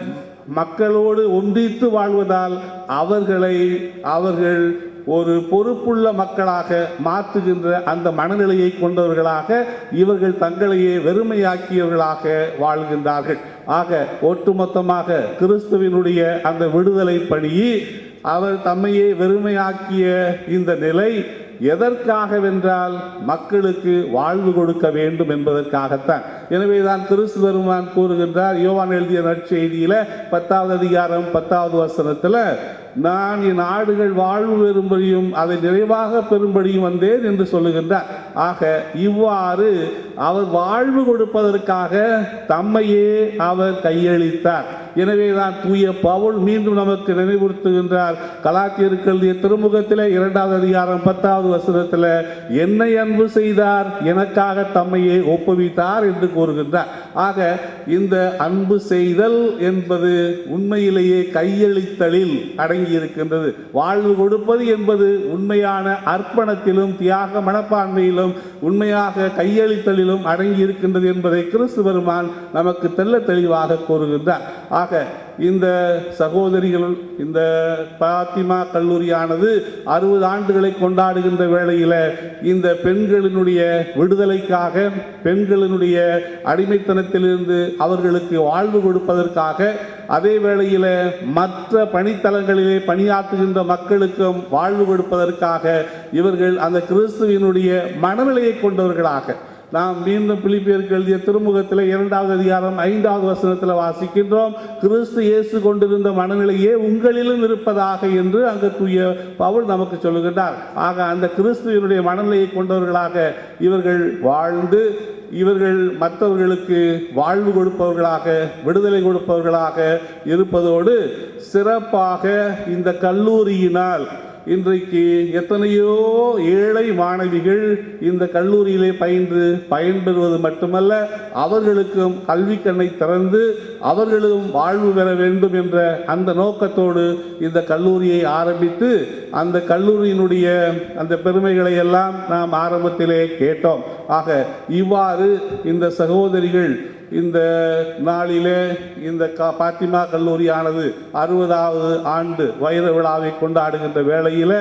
மக்களோடு ஒன்றித்து வாழ்வதால் அவர்களை அவர்கள் ஒரு பொறுப்புள்ள மக்களாக மாற்றுகின்ற அந்த மனநிலையை கொண்டவர்களாக இவர்கள் தங்களையே வெறுமையாக்கியவர்களாக வாழ்கின்றார்கள் ஆக ஒட்டுமொத்தமாக கிறிஸ்துவினுடைய அந்த விடுதலை பணி அவர் தம்மையே வெறுமையாக்கிய இந்த நிலை எதற்காகவென்றால் மக்களுக்கு வாழ்வு கொடுக்க வேண்டும் என்பதற்காகத்தான் எனவேதான் கிறிஸ்து பெருமான் கூறுகின்றார் யோவான் எழுதிய நற்செய்தியில பத்தாவது அதிகாரம் பத்தாவது வசனத்துல நான் என் ஆடுகள் வாழ்வு பெறும்படியும் அதை நிறைவாக பெறும்படியும் வந்தேன் என்று சொல்லுகின்றார் ஆக இவ்வாறு அவர் வாழ்வு கொடுப்பதற்காக தம்மையே அவர் கையளித்தார் எனவேதான் தூய பவுல் மீண்டும் நமக்கு நினைவுறுத்துகின்றார் கலாத்தியருக்கு எழுதிய திருமுகத்தில் இரண்டாவது அதிகாரம் பத்தாவது வசனத்தில் என்னை அன்பு செய்தார் எனக்காக தம்மையே ஒப்புவித்தார் என்று கூறுகின்றார் ஆக இந்த அன்பு செய்தல் என்பது உண்மையிலேயே கையளித்தலில் அடங்கி இருக்கின்றது வாழ்வு கொடுப்பது என்பது உண்மையான அர்ப்பணத்திலும் தியாக மனப்பான்மையிலும் உண்மையாக கையளித்தலிலும் அடங்கி இருக்கின்றது என்பதை கிறிஸ்து பெருமான் நமக்கு தெல்ல தெளிவாக கூறுகின்றார் ஆக இந்த சகோதரிகள் இந்த பாத்திமா கல்லூரியானது அறுபது ஆண்டுகளை கொண்டாடுகின்ற வேளையில் இந்த பெண்களினுடைய விடுதலைக்காக பெண்களினுடைய அடிமைத்தனத்திலிருந்து அவர்களுக்கு வாழ்வு கொடுப்பதற்காக அதே வேளையில் மற்ற பணித்தலங்களிலே பணியாற்றுகின்ற மக்களுக்கும் வாழ்வு கொடுப்பதற்காக இவர்கள் அந்த கிறிஸ்துவினுடைய மனநிலையை கொண்டவர்களாக நாம் மீண்டும் பிலிப்பியருக்கு எழுதிய திருமுகத்தில் இரண்டாவது அதிகாரம் ஐந்தாவது வசனத்தில் வாசிக்கின்றோம் கிறிஸ்து இயேசு கொண்டிருந்த மனநிலையே உங்களிலும் இருப்பதாக என்று அங்கு தூய பவுல் நமக்கு சொல்லுகின்றார் ஆக அந்த கிறிஸ்துவனுடைய மனநிலையை கொண்டவர்களாக இவர்கள் வாழ்ந்து இவர்கள் மற்றவர்களுக்கு வாழ்வு கொடுப்பவர்களாக விடுதலை கொடுப்பவர்களாக இருப்பதோடு சிறப்பாக இந்த கல்லூரியினால் இன்றைக்கு எத்தனையோ ஏழை மாணவிகள் இந்த கல்லூரியிலே பயின்று பயன்பெறுவது மட்டுமல்ல அவர்களுக்கும் கல்வி கண்ணை திறந்து அவர்களும் வாழ்வு பெற வேண்டும் என்ற அந்த நோக்கத்தோடு இந்த கல்லூரியை ஆரம்பித்து அந்த கல்லூரியினுடைய அந்த பெருமைகளை எல்லாம் நாம் ஆரம்பத்திலே கேட்டோம் ஆக இவ்வாறு இந்த சகோதரிகள் இந்த நாளிலே இந்த க பாத்திமா கல்லூரியானது அறுபதாவது ஆண்டு வைர விழாவை கொண்டாடுகின்ற வேளையில்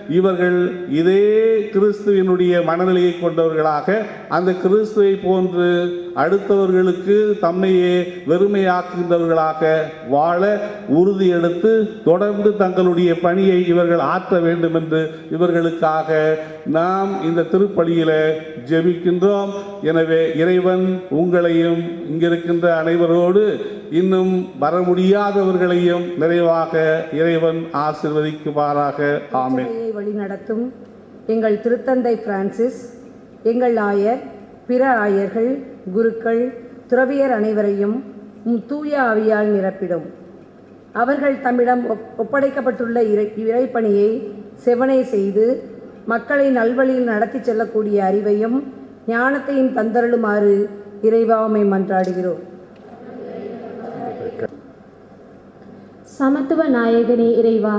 இவர்கள் இதே கிறிஸ்துவினுடைய மனநிலையை கொண்டவர்களாக அந்த கிறிஸ்துவை போன்று அடுத்தவர்களுக்கு தம்மையே வெறுமையாக்குகின்றவர்களாக வாழ உறுதி எடுத்து தொடர்ந்து தங்களுடைய பணியை இவர்கள் ஆற்ற வேண்டும் என்று இவர்களுக்காக நாம் இந்த திருப்பலியில ஜெபிக்கின்றோம் எனவே இறைவன் உங்களையும் இங்கிருக்கின்ற அனைவரோடு இன்னும் வர முடியாதவர்களையும் நிறைவாக இறைவன் ஆசிர்வதிக்குமாறாக ஆமென் திருச்சபையை வழிநடத்தும் எங்கள் திருத்தந்தை பிரான்சிஸ் எங்கள் ஆயர் பிற ஆயர்கள் குருக்கள் துறவியர் அனைவரையும் உம் தூய ஆவியால் நிரப்பிடும் அவர்கள் தம்மிடம் ஒப்- ஒப்படைக்கப்பட்டுள்ள இறை இறைப்பணியை செவனை செய்து மக்களை நல்வழியில் நடத்திச் செல்லக்கூடிய அறிவையும் ஞானத்தையும் தந்தருளுமாறு இறைவாமை மன்றாடுகிறோம் சமத்துவ நாயகனே இறைவா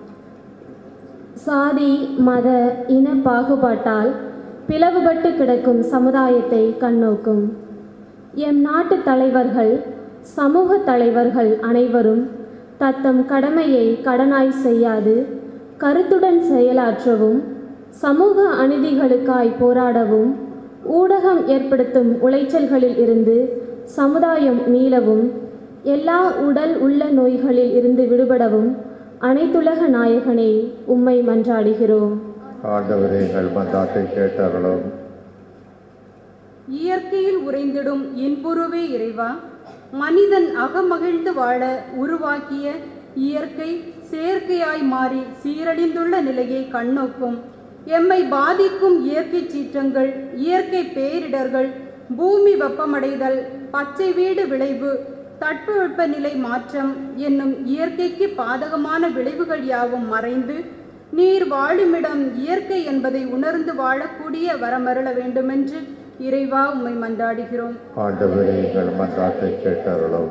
சாதி மத இன பாகுபாட்டால் பிளவுபட்டு கிடக்கும் சமுதாயத்தை கண்ணோக்கும் எம் நாட்டு தலைவர்கள் சமூக தலைவர்கள் அனைவரும் தத்தம் கடமையை கடனாய் செய்யாது கருத்துடன் செயலாற்றவும் சமூக அநீதிகளுக்காய் போராடவும் ஊடகம் ஏற்படுத்தும் உளைச்சல்களில் இருந்து சமுதாயம் மீளவும் எல்லா உடல் உள்ள நோய்களில் இருந்து விடுபடவும் அனைத்துலக நாயகனே உம்மை மன்றாடுகிறோம் ஆண்டவரே எங்கள் மந்தாட்டை கேட்டருளும் இயற்கையில் உறைந்திடும் இன்புருவே இறைவா மனிதன் அகமகிழ்ந்து வாழ உருவாக்கிய இயற்கை செயற்கையாய் மாறி சீரழிந்துள்ள நிலையை கண்ணோக்கும் எம்மை பாதிக்கும் இயற்கை சீற்றங்கள் இயற்கை பேரிடர்கள் பூமி வெப்பமடைதல் பச்சை வீடு விளைவு தட்பவெப்பநிலை மாற்றம் என்னும் இயற்கைக்கு பாதகமான விளைவுகள் யாவும் மறைந்து நீர் வாழுமிடம் இயற்கை என்பதை உணர்ந்து வாழக்கூடிய வரமருள வேண்டுமென்று இறைவா உம்மை மன்றாடுகிறோம் ஆண்டவரே எங்கள் மந்தாட்டை கேட்டருளும்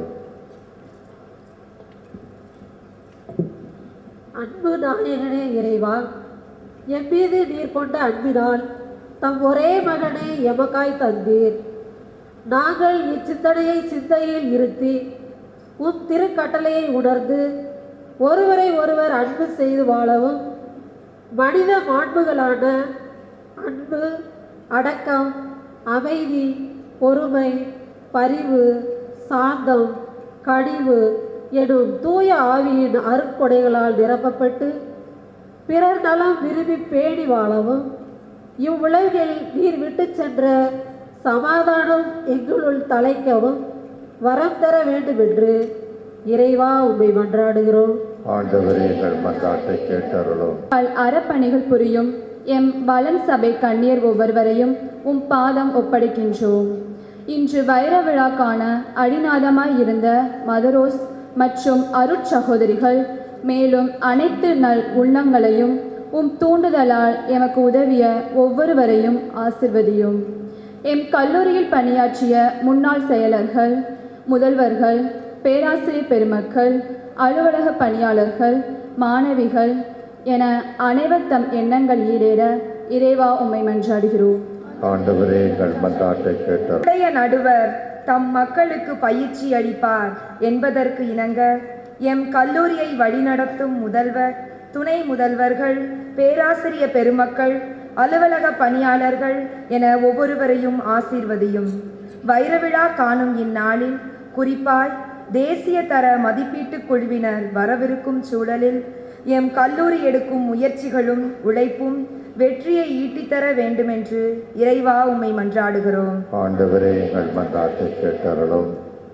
அன்பு நாயகனே இறைவா என் மீது நீர் கொண்ட அன்பினால் தம் ஒரே மகனை எமக்காய் தந்தீர் நாங்கள் இச்சிந்தனையை சிந்தையில் இருத்தி உம் திருக்கட்டளையை உணர்ந்து ஒருவரை ஒருவர் அன்பு செய்து வாழவும் மனித மாண்புகளான அன்பு அடக்கம் அமைதி பொறுமை பரிவு சாந்தம் கனிவு எனும் தூய ஆவியின் அருட்கொடைகளால் நிரப்பப்பட்டு பிறர் நலம் விரும்பி பேணி வாழவும் இவ்வுலகில் நீர் விட்டு சென்ற சமாதானம் எங்களுள் தலைக்கவும் வரம் தர வேண்டும் என்று இறைவா உம்மை மன்றாடுகிறோம் ஆண்டவரே எங்கள் மந்தாட்டை கேட்டருளும் பல் அறப்பணிகள் புரியும் எம் வளம் சபை கண்ணியர் ஒவ்வொருவரையும் உம் பாதம் ஒப்படைக்கின்றோம் இன்று வைர விழாக்கான அடிநாதமாய் இருந்த மதரோஸ் மற்றும் அருட்சகோதரிகள் மேலும் அனைத்து நல் உள்ளங்களையும் உம் தூண்டுதலால் எமக்கு உதவிய ஒவ்வொருவரையும் ஆசிர்வதியும் எம் கல்லூரியில் பணியாற்றிய முன்னாள் செயலர்கள் முதல்வர்கள் பேராசிரியர் பெருமக்கள் அலுவலக பணியாளர்கள் மாணவிகள் என அனைவர் தம் எண்ணங்கள் ஈடேற இறைவா உம்மை மன்றாடுகிறோம் ஆண்டவரே எங்கள் மந்தாட்டை கேட்டருளும் உடைய நடுவர் தம் மக்களுக்கு பயிற்சி அளிப்பார் என்பதற்கு இணங்க எம் கல்லூரியை வழிநடத்தும் முதல்வர் துணை முதல்வர்கள் பேராசிரிய பெருமக்கள் அலுவலக பணியாளர்கள் என ஒவ்வொருவரையும் ஆசீர்வதியும் வைரவிழா காணும் இந்நாளில் குறிப்பாய் தேசிய தர மதிப்பீட்டுக் குழுவினர் வரவிருக்கும் சூழலில் எம் கல்லூரி எடுக்கும் முயற்சிகளும் உழைப்பும் வெற்றியை ஈட்டித்தர வேண்டுமென்று இறைவா உம்மை மன்றாடுகிறோம் ஆண்டவரே எங்கள் மந்தாட்டை கேட்டருளும்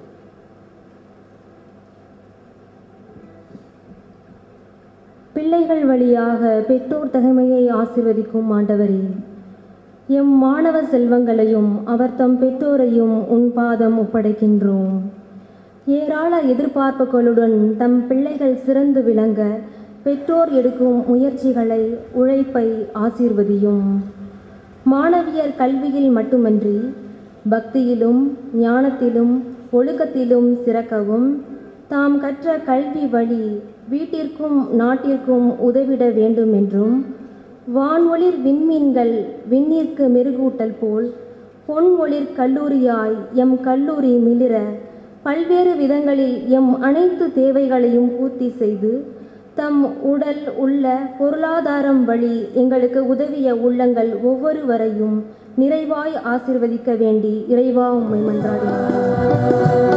பிள்ளைகள் வழியாக பெற்றோர் தகைமையை ஆசிர்வதிக்கும் ஆண்டவரே எம் மாணவ செல்வங்களையும் அவர் தம் பெற்றோரையும் உன் பாதம் ஒப்படைக்கின்றோம் ஏராள எதிர்பார்ப்புகளுடன் தம் பிள்ளைகள் சிறந்து விளங்க பெற்றோர் எடுக்கும் முயற்சிகளை உழைப்பை ஆசீர்வதியும் மாணவியர் கல்வியில் மட்டுமன்றி பக்தியிலும் ஞானத்திலும் ஒழுக்கத்திலும் சிறக்கவும் தாம் கற்ற கல்வி வழி வீட்டிற்கும் நாட்டிற்கும் உதவிட வேண்டும் என்றும் வான்ஒளிர் விண்மீன்கள் விண்ணிற்கு மெருகூட்டல் போல் பொன் ஒளிர் கல்லூரியாய் எம் கல்லூரி மிளிர பல்வேறு விதங்களில் எம் அனைத்து தேவைகளையும் பூர்த்தி செய்து தம் உடல் உள்ள பொருளாதாரம் வழி எங்களுக்கு உதவிய உள்ளங்கள் ஒவ்வொருவரையும் நிறைவாய் ஆசிர்வதிக்க வேண்டி இறைவா உம்மை மன்றாடினார்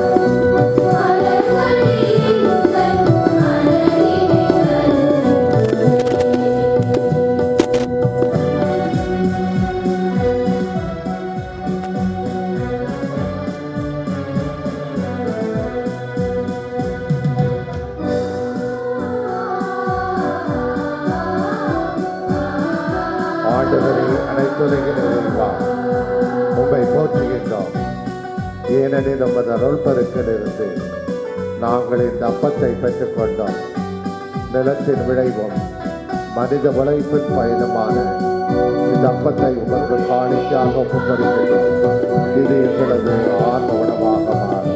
ஆண்டவரை அனைத்துலகில் இருந்தார் உம்மை போற்றுகின்றோம் ஏனெனில் நமது அருள் பெருக்கிலிருந்து நாங்கள் இந்த அப்பத்தை பெற்றுக்கொண்டோம் நிலத்தின் விளைவும் மனித உழைப்பின் பயனுமான இந்த அப்பத்தை உமக்கு காணிக்கையாக ஒப்புக்கொடுக்கிறோம் இது எங்களது ஆன்ம உணவாக மாறும்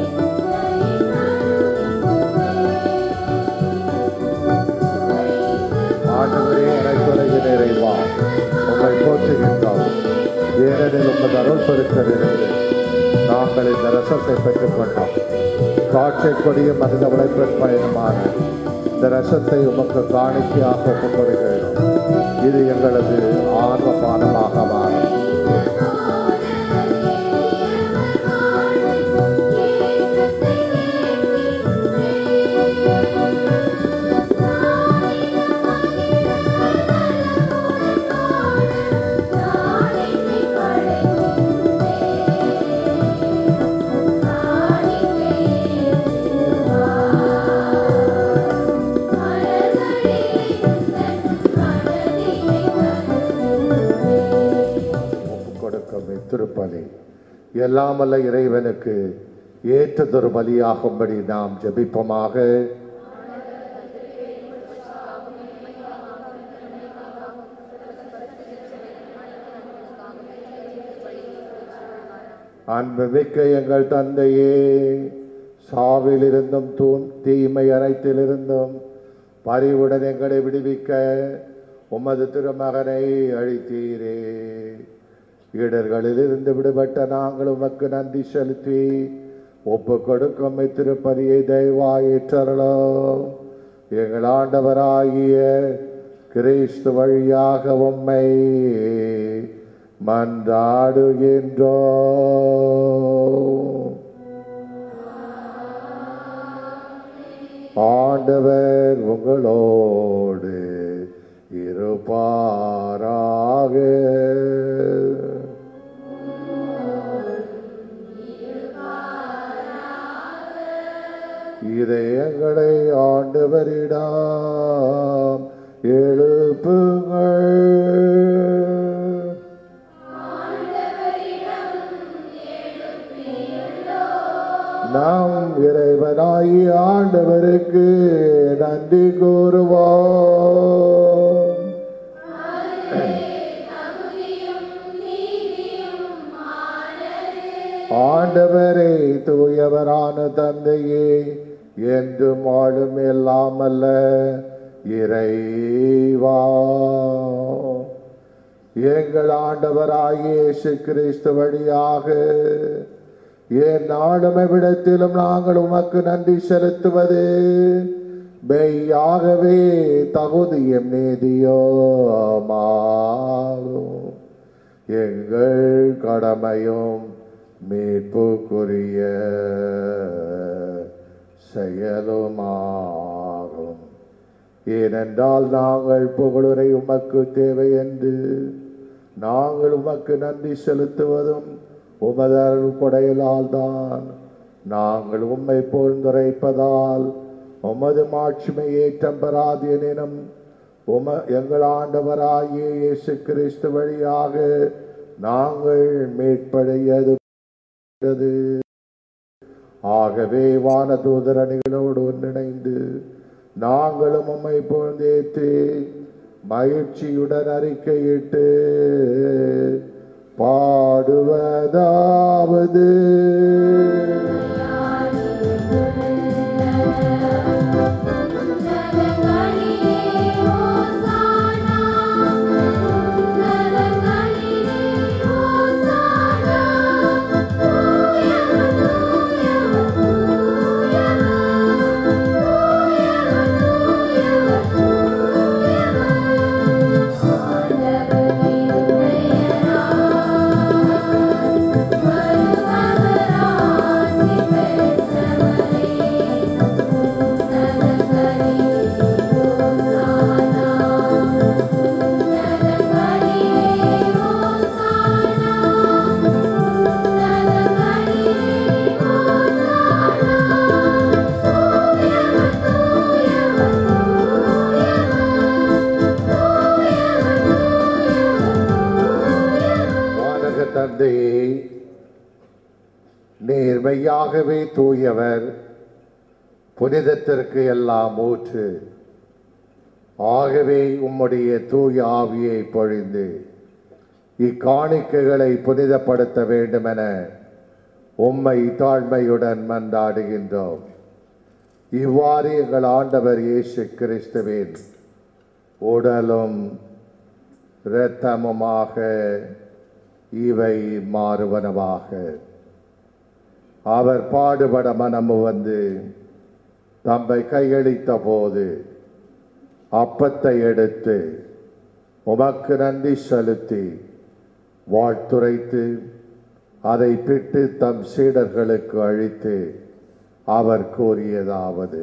ஆண்டவரே அனைத்துலகில் நிறைவா உம்மை போற்றுகின்றோம் ஏனெனில் உமது அருள் பெருக்கிலிருந்து நாங்கள் இந்த ரசத்தை பெற்றுக்கொண்டோம் காற்றை கொடிய மனித உழைப்பின் பயணமான இந்த ரசத்தை உமக்கு காணிக்கையாக ஒப்புக்கொடுக்கிறோம் இது எங்களது ஆன்ம பானமாக மாறும் கொடுக்கும் திருப்பலி எல்லாம் வல்ல இறைவனுக்கு ஏற்றதொரு பலியாகும்படி நாம் ஜெபிப்போமாக அன்புமிக்க எங்கள் தந்தையே சாவிலிருந்தும் தூண் தீமை அனைத்திலிருந்தும் பரிவுடன் எங்களை விடுவிக்க உமது திருமகனை அழித்தீரே இடர்களிலிருந்து விடுபட்ட நாங்கள் உமக்கு நன்றி செலுத்தி ஒப்பு கொடுக்கும் திருப்பதியை தயவாய் ஏற்றரலோ எங்கள் ஆண்டவராகிய கிறிஸ்து வழியாக உம்மை மன்றாடுகின்றோ ஆண்டவர் உங்களோடு இருப்பாராக இதயங்களை ஆண்டவரிடம் எழுப்புங்கள் நாம் இறைவனாகி ஆண்டவருக்கு நன்றி கூறுவோம் ஆண்டவரே தூயவரான தந்தையே என்றும் வாழும் எல்லாம் அல்ல இறைவா எங்கள் ஆண்டவராகிய இயேசு கிறிஸ்து வழியாக ஏன் நாளும் விடத்திலும் நாங்கள் உமக்கு நன்றி செலுத்துவது மெய்யாகவே தகுதியும் நீதியோமாகும் எங்கள் கடமையும் மீட்புக்குரிய செயலுமாகும் ஏனென்றால் நாங்கள் புகழுரை உமக்கு தேவை என்று நாங்கள் உமக்கு நன்றி செலுத்துவதும் உமது அருள் கொடையிலால் தான் நாங்கள் உம்மை போழ்ந்துரைப்பதால் உமது மாட்சிமை ஏற்றம் பெறாதேனும் உம எங்கள் ஆண்டவராகிய இயேசு கிறிஸ்து வழியாக நாங்கள் மீட்படையது ஆகவே வானதூதர் அணிகளோடு ஒன்றிணைந்து நாங்களும் உம்மை புகழ்ந்தேத்து மகிழ்ச்சியுடன் அறிக்கையிட்டு பாடுவதாவது Hallelujah. நீர் மெய்யாகவே தூயவர் புனிதத்திற்கு எல்லாம் ஊற்று ஆகவே உம்முடைய தூய ஆவியை பொழிந்து இக்காணிக்கைகளை புனிதப்படுத்த வேண்டுமென உம்மை தாழ்மையுடன் மன்றாடுகின்றோம் இவ்வாறு எங்கள் ஆண்டவர் இயேசு கிறிஸ்துவின் உடலும் இரத்தமுமாக இவை மாறுவனவாக அவர் பாடுபட மனமு வந்து தம்மை கையளித்த போது அப்பத்தை எடுத்து உமக்கு நன்றி செலுத்தி வாழ்த்துரைத்து அதை பிட்டு தம் சீடர்களுக்கு அழித்து அவர் கூறியதாவது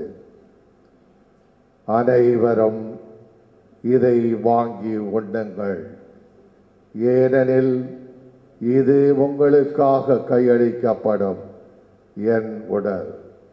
அனைவரும் இதை வாங்கி உண்ணுங்கள் ஏனெனில் இது உங்களுக்காக கையளிக்கப்படும் என் உடல்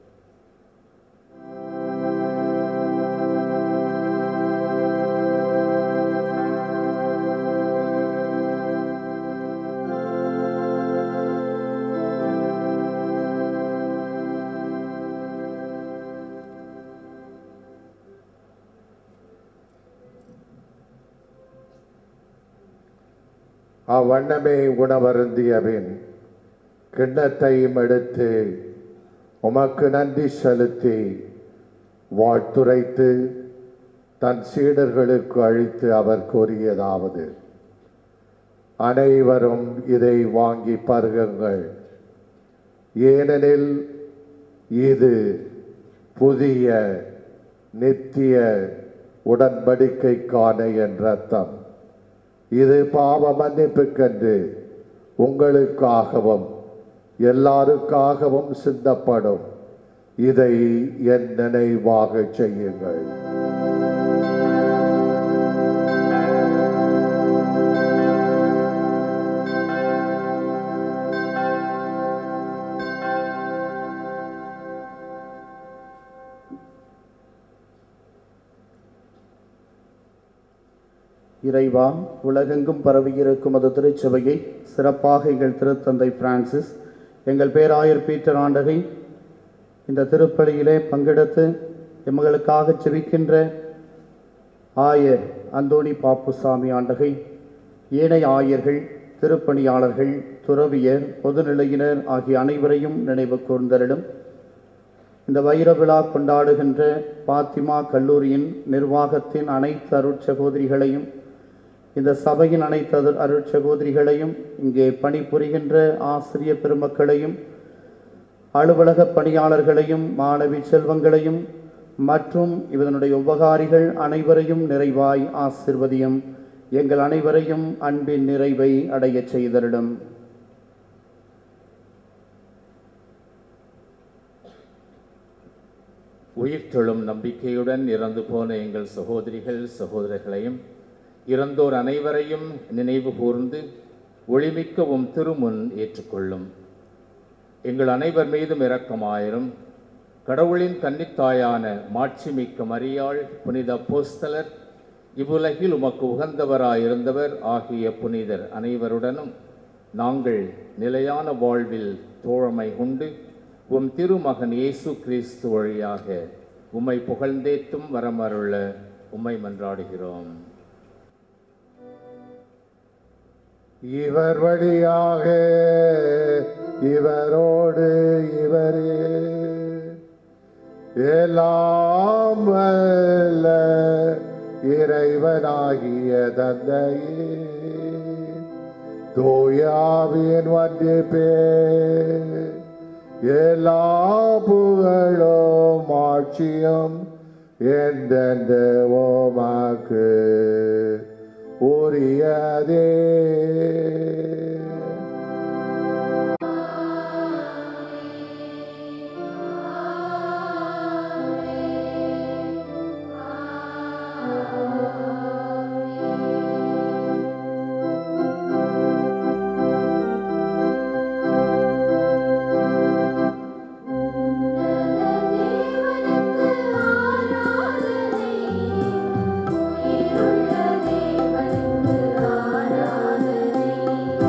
அவ்வண்ணமே உணவருந்திய பின் கிண்ணத்தையும் எடுத்து உமக்கு நன்றி செலுத்தி வாழ்த்துரைத்து தன் சீடர்களுக்கு அழித்து அவர் கூறியதாவது அனைவரும் இதை வாங்கி பருகுங்கள் ஏனெனில் இது புதிய நித்திய உடன்படிக்கைக்கான என் ரத்தம் இது பாவ மன்னிப்புக்கென்று உங்களுக்காகவும் எல்லாருக்காகவும் சிந்தப்படும் இதை என் நினைவாக செய்யுங்கள் இறைவா உலகெங்கும் பரவியிருக்கும் அது திருச்சபையை சிறப்பாக எங்கள் திருத்தந்தை பிரான்சிஸ் எங்கள் பேராயர் பீட்டர் ஆண்டகை இந்த திருப்பலியிலே பங்கெடுத்து எமகளுக்காக செபிக்கின்ற ஆயர் அந்தோணி பாப்புசாமி ஆண்டகை ஏனைய ஆயர்கள் திருப்பணியாளர்கள் துறவியர் பொதுநிலையினர் ஆகிய அனைவரையும் நினைவு கூர்ந்தரிடம் இந்த வைர விழா கொண்டாடுகின்ற பாத்திமா கல்லூரியின் நிர்வாகத்தின் அனைத்து அருட்சகோதரிகளையும் இந்த சபையின் அனைத்து அரு- அருட்சகோதரிகளையும் இங்கே பணிபுரிகின்ற ஆசிரிய பெருமக்களையும் அலுவலக பணியாளர்களையும் மாணவி செல்வங்களையும் மற்றும் இதனுடைய உபகாரிகள் அனைவரையும் நிறைவாய் ஆசிர்வதியும் எங்கள் அனைவரையும் அன்பின் நிறைவை அடையச் செய்தரிடம் உயிர்த்தெழும் நம்பிக்கையுடன் இறந்து போன எங்கள் சகோதரிகள் சகோதரர்களையும் இறந்தோர் அனைவரையும் நினைவு கூர்ந்து ஒளிமிக்க உம் திருமுன் ஏற்றுக்கொள்ளும் எங்கள் அனைவர் மீதும் இரக்கமாயிரும் கடவுளின் கன்னித்தாயான மாட்சிமிக்க மரியாள் புனித அப்போஸ்தலர் இவ்வுலகில் உமக்கு உகந்தவராயிருந்தவர் ஆகிய புனிதர் அனைவருடனும் நாங்கள் நிலையான வாழ்வில் தோழமை கொண்டு உம் திருமகன் இயேசு கிறிஸ்து வழியாக உம்மை புகழ்ந்தேத்தும் வரமருள உம்மை மன்றாடுகிறோம் இவர் வழியாக இவரோடு இவரே எல்லாம் வல்ல இறைவனாகிய தந்தையே தூயாவின் வந்திப்பே எல்லா புகழும் ஆட்சியும் எந்தெந்த ஓமாக்கு உரியதே ஆராதனை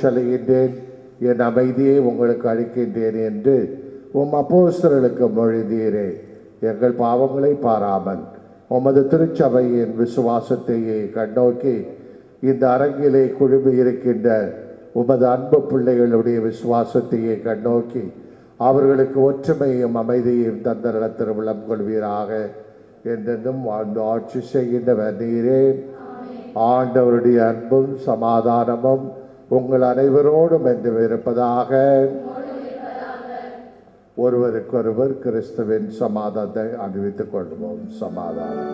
செல்கின்றேன் என் அமைதியை உங்களுக்கு அளிக்கின்றேன் என்று உம் அப்போஸ்தலர்களுக்கு மொழிந்தீரே எங்கள் பாவங்களை பாராமல் உமது திருச்சபையின் விசுவாசத்தையே கண்ணோக்கி இந்த அரங்கிலே குழுமி இருக்கின்ற உமது அன்பு பிள்ளைகளுடைய விசுவாசத்தையே கண்ணோக்கி அவர்களுக்கு ஒற்றுமையும் அமைதியும் தந்தர திருவிழம் கொள்வீராக என்றென்றும் வாழ்ந்து ஆட்சி செய்கின்றவர் நீரே ஆண்டவருடைய அன்பும் சமாதானமும் உங்கள் அனைவரோடும் என்று இருப்பதாக ஒருவருக்கொருவர் கிறிஸ்துவின் சமாதானத்தை அறிவித்துக் கொள்வோம் சமாதானம்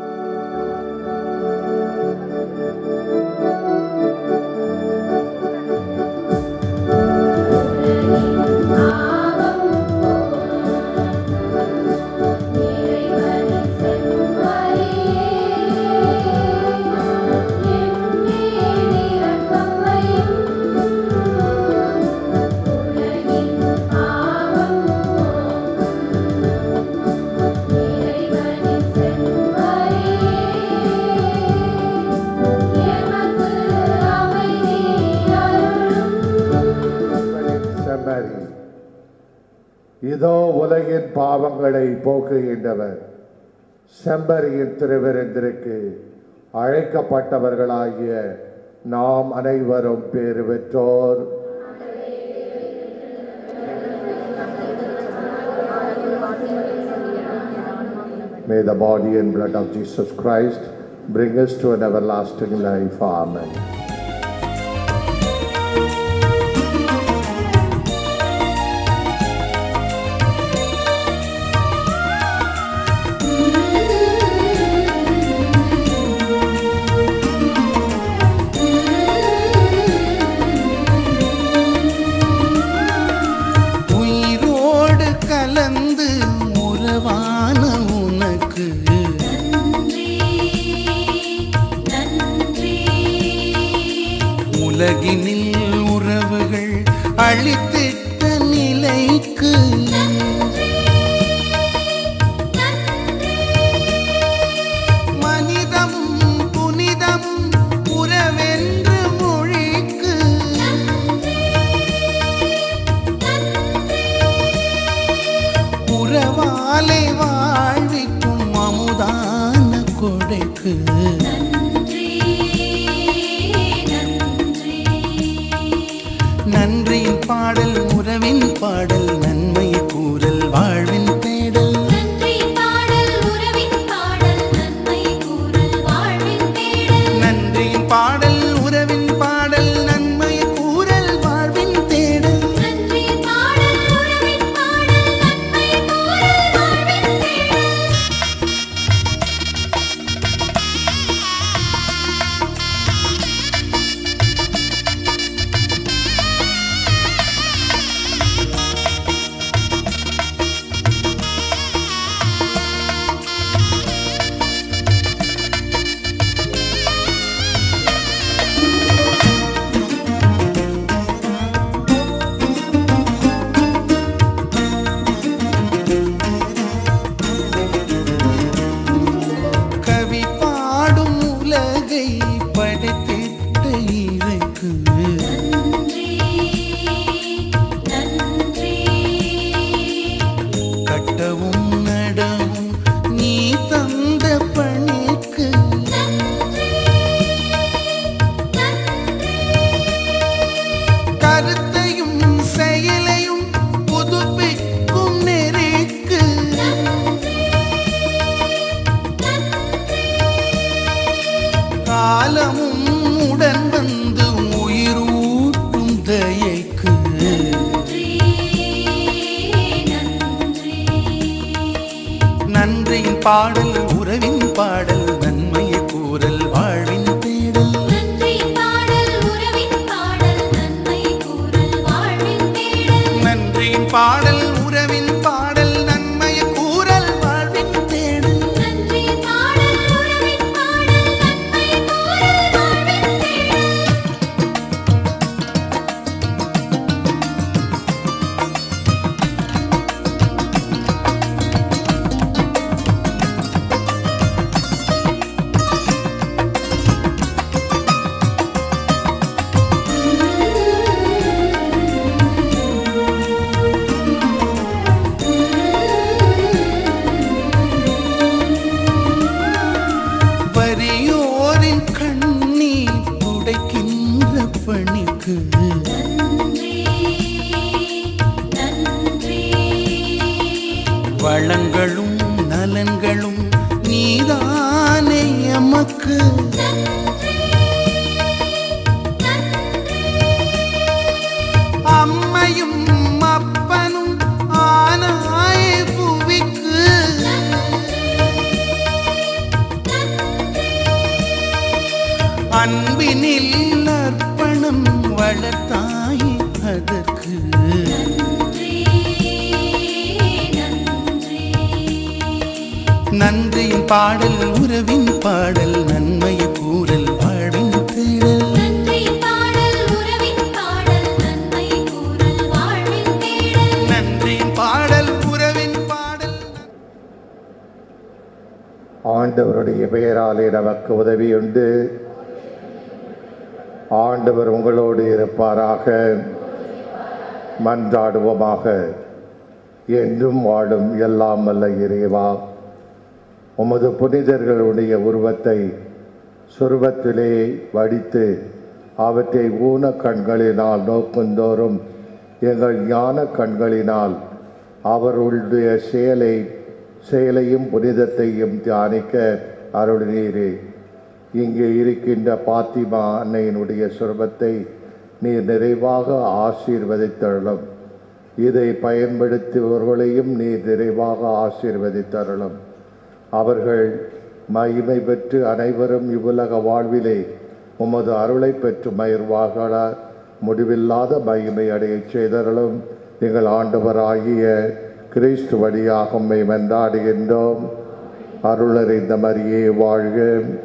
செம்மறி இதோ உலகின் பாவங்களை போக்குகின்றவர் செம்பரியின் திருவிருந்திற்கு அழைக்கப்பட்டவர்களாகிய நாம் அனைவரும் பேறு பெற்றோர் May the body and blood of Jesus Christ bring us to an everlasting life. Amen. உயிரோடு கலந்து உறவான உனக்கு உலகினில் உறவுகள் அழித்திட்ட நிலைக்கு மனிதமும் புனிதமும் உறவென்று மொழிக்கு உறவாலே வாழ்விக்கும் அமுதான கொடைக்கு நன்றியின் பாடல் உறவின் பாடல் நன்மை கூறல் வாழ்வின் தேடல் நன்றியின் பாடல் உறவின் பாடல் நன்மை கூறல் வாழ்வின் தேடல் கவி பாடும் உலகை படைத்திட்ட இறைக்கு கட்டவும் நடவும் நீ தந்த பணிக்கு கருத்தையும் செயலையும் புதுப்பிக்கும் நெறிக்கு காலமும் உடன் வந்து உயிரூட்டும் தயைக்கு நன்றியின் பாடல் உறவின் பாடல் நன்மையை கூறல் வாழ்வின் தேடல் நன்றியின் பாடல் உறவின் பாடல் நன்மையை கூறல் வாழ்வின் தேடல் உனக்கு நன்றியின் பாடல் உறவின் பாடல் நன்மையை கூறல் வாழ்வின் தேடல் நன்றியின் பாடல் உறவின் பாடல் ஆண்டவருடைய பெயராலே நமக்கு உதவியுண்டு ஆண்டவர் உங்களோடு இருப்பாராக மன்றாடுவோமாக என்றும் வாழும் எல்லாம் வல்ல இறைவா உமது புனிதர்களுடைய உருவத்தை சுருவத்திலே வடித்து அவற்றை ஊன கண்களினால் நோக்குந்தோறும் எங்கள் ஞான கண்களினால் அவர்களுடைய செயலை செயலையும் புனிதத்தையும் தியானிக்க அருள்நீரே இங்கே இருக்கின்ற பாத்திமா அன்னையினுடைய சுரபத்தை நீர் நிறைவாக ஆசீர்வதித்தருளும் இதை பயன்படுத்துபவர்களையும் நீர் நிறைவாக ஆசீர்வதித்தருளும் அவர்கள் மகிமை பெற்று அனைவரும் இவ்வுலக வாழ்விலே உமது அருளை பெற்று மயிர்வாக முடிவில்லாத மகிமை அடையச் செய்தருளும் எங்கள் ஆண்டவராகிய கிறிஸ்து வழியாக உம்மை மன்றாடுகின்றோம் அருளறிந்த மரியே வாழ்க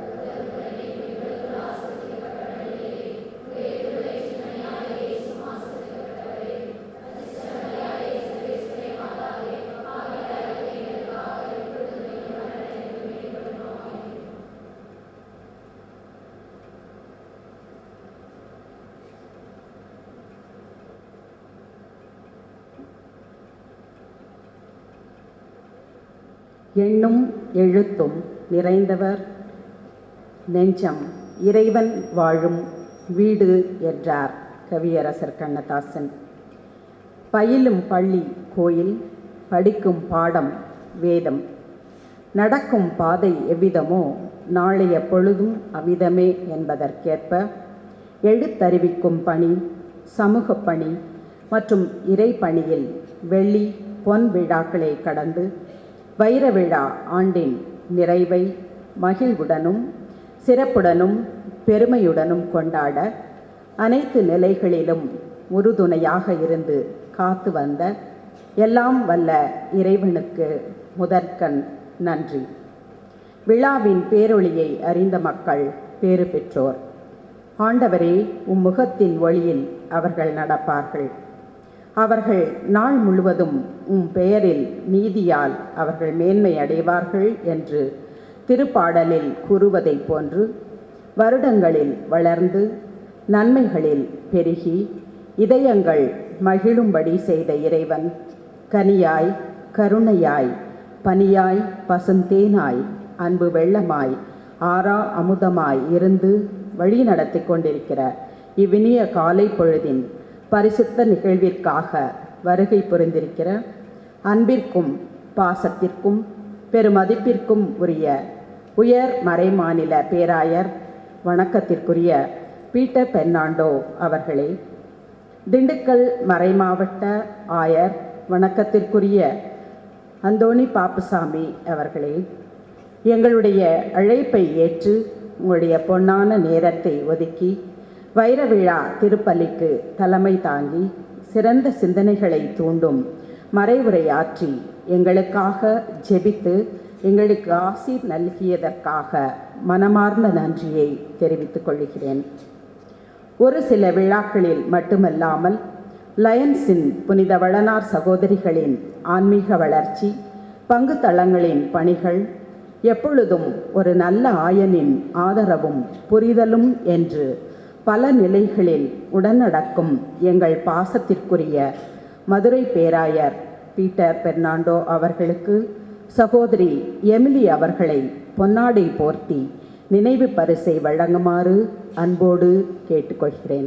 எண்ணும் எழுத்தும் நிறைந்தவர் நெஞ்சம் இறைவன் வாழும் வீடு என்றார் கவியரசர் கண்ணதாசன் பயிலும் பள்ளி கோயில் படிக்கும் பாடம் வேதம் நடக்கும் பாதை எவ்விதமோ நாளைய பொழுதும் அவ்விதமே என்பதற்கேற்ப எழுத்தறிவிக்கும் பணி சமூக பணி மற்றும் இறைப்பணியில் வெள்ளி பொன் விழாக்களை கடந்து வைர விழா ஆண்டின் நிறைவை மகிழ்வுடனும் சிறப்புடனும் பெருமையுடனும் கொண்டாட அனைத்து நிலைகளிலும் உறுதுணையாக இருந்து காத்து வந்த எல்லாம் வல்ல இறைவனுக்கு முதற்கண் நன்றி விழாவின் பேரொளியை அறிந்த மக்கள் பேறு பெற்றோர் ஆண்டவரே உம் முகத்தின் ஒளியில் அவர்கள் நடப்பார்கள் அவர்கள் நாள் முழுவதும் உம் பெயரில் நீதியால் அவர்கள் மேன்மை அடைவார்கள் என்று திருப்பாடலில் கூறுவதைப் போன்று வருடங்களில் வளர்ந்து நன்மைகளில் பெருகி இதயங்கள் மகிழும்படி செய்த இறைவன் கனியாய் கருணையாய் பனியாய் பசுந்தேனாய் அன்பு வெள்ளமாய் ஆறா அமுதமாய் இருந்து வழி நடத்தி கொண்டிருக்கிற இவ்வினிய காலை பொழுதின் பரிசுத்த நிகழ்விற்காக வருகை புரிந்திருக்கிற அன்பிற்கும் பாசத்திற்கும் பெருமதிப்பிற்கும் உரிய உயர் மறைமாநில பேராயர் வணக்கத்திற்குரிய பீட்டர் பெர்னாண்டோ அவர்களே திண்டுக்கல் மறைமாவட்ட ஆயர் வணக்கத்திற்குரிய அந்தோணி பாப்புசாமி அவர்களே எங்களுடைய அழைப்பை ஏற்று உங்களுடைய பொன்னான நேரத்தை ஒதுக்கி வைர விழா திருப்பலிக்கு தலைமை தாங்கி சிறந்த சிந்தனைகளை தூண்டும் மறைவுரையாற்றி எங்களுக்காக ஜெபித்து எங்களுக்கு ஆசீர் நல்கியதற்காக மனமார்ந்த நன்றியை தெரிவித்துக் கொள்கிறேன் ஒரு சில விழாக்களில் மட்டுமல்லாமல் லயன்ஸின் புனித வளனார் சகோதரிகளின் ஆன்மீக வளர்ச்சி பங்கு தளங்களின் பணிகள் எப்பொழுதும் ஒரு நல்ல ஆயனின் ஆதரவும் புரிதலும் என்று பல நிலைகளில் உடனடக்கும் எங்கள் பாசத்திற்குரிய மதுரை பேராயர் பீட்டர் பெர்னாண்டோ அவர்களுக்கு சகோதரி எமிலி அவர்களை பொன்னாடை போர்த்தி நினைவு பரிசை வழங்குமாறு அன்போடு கேட்டுக்கொள்கிறேன்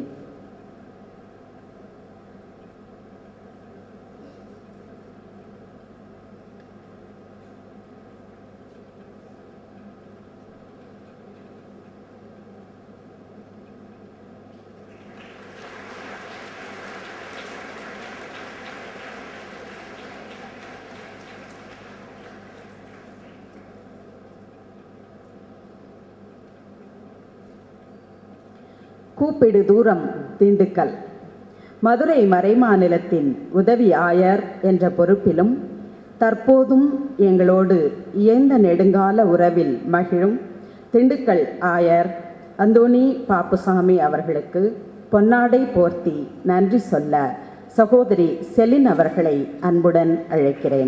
கூப்பிடு தூரம் திண்டுக்கல் மதுரை மறைமாநிலத்தின் உதவி ஆயர் என்ற பொறுப்பிலும் தற்போதும் எங்களோடு இயந்த நெடுங்கால உறவில் மகிழும் திண்டுக்கல் ஆயர் அந்தோணி பாப்புசாமி அவர்களுக்கு பொன்னாடை போர்த்தி நன்றி சொல்ல சகோதரி செலின் அவர்களை அன்புடன் அழைக்கிறேன்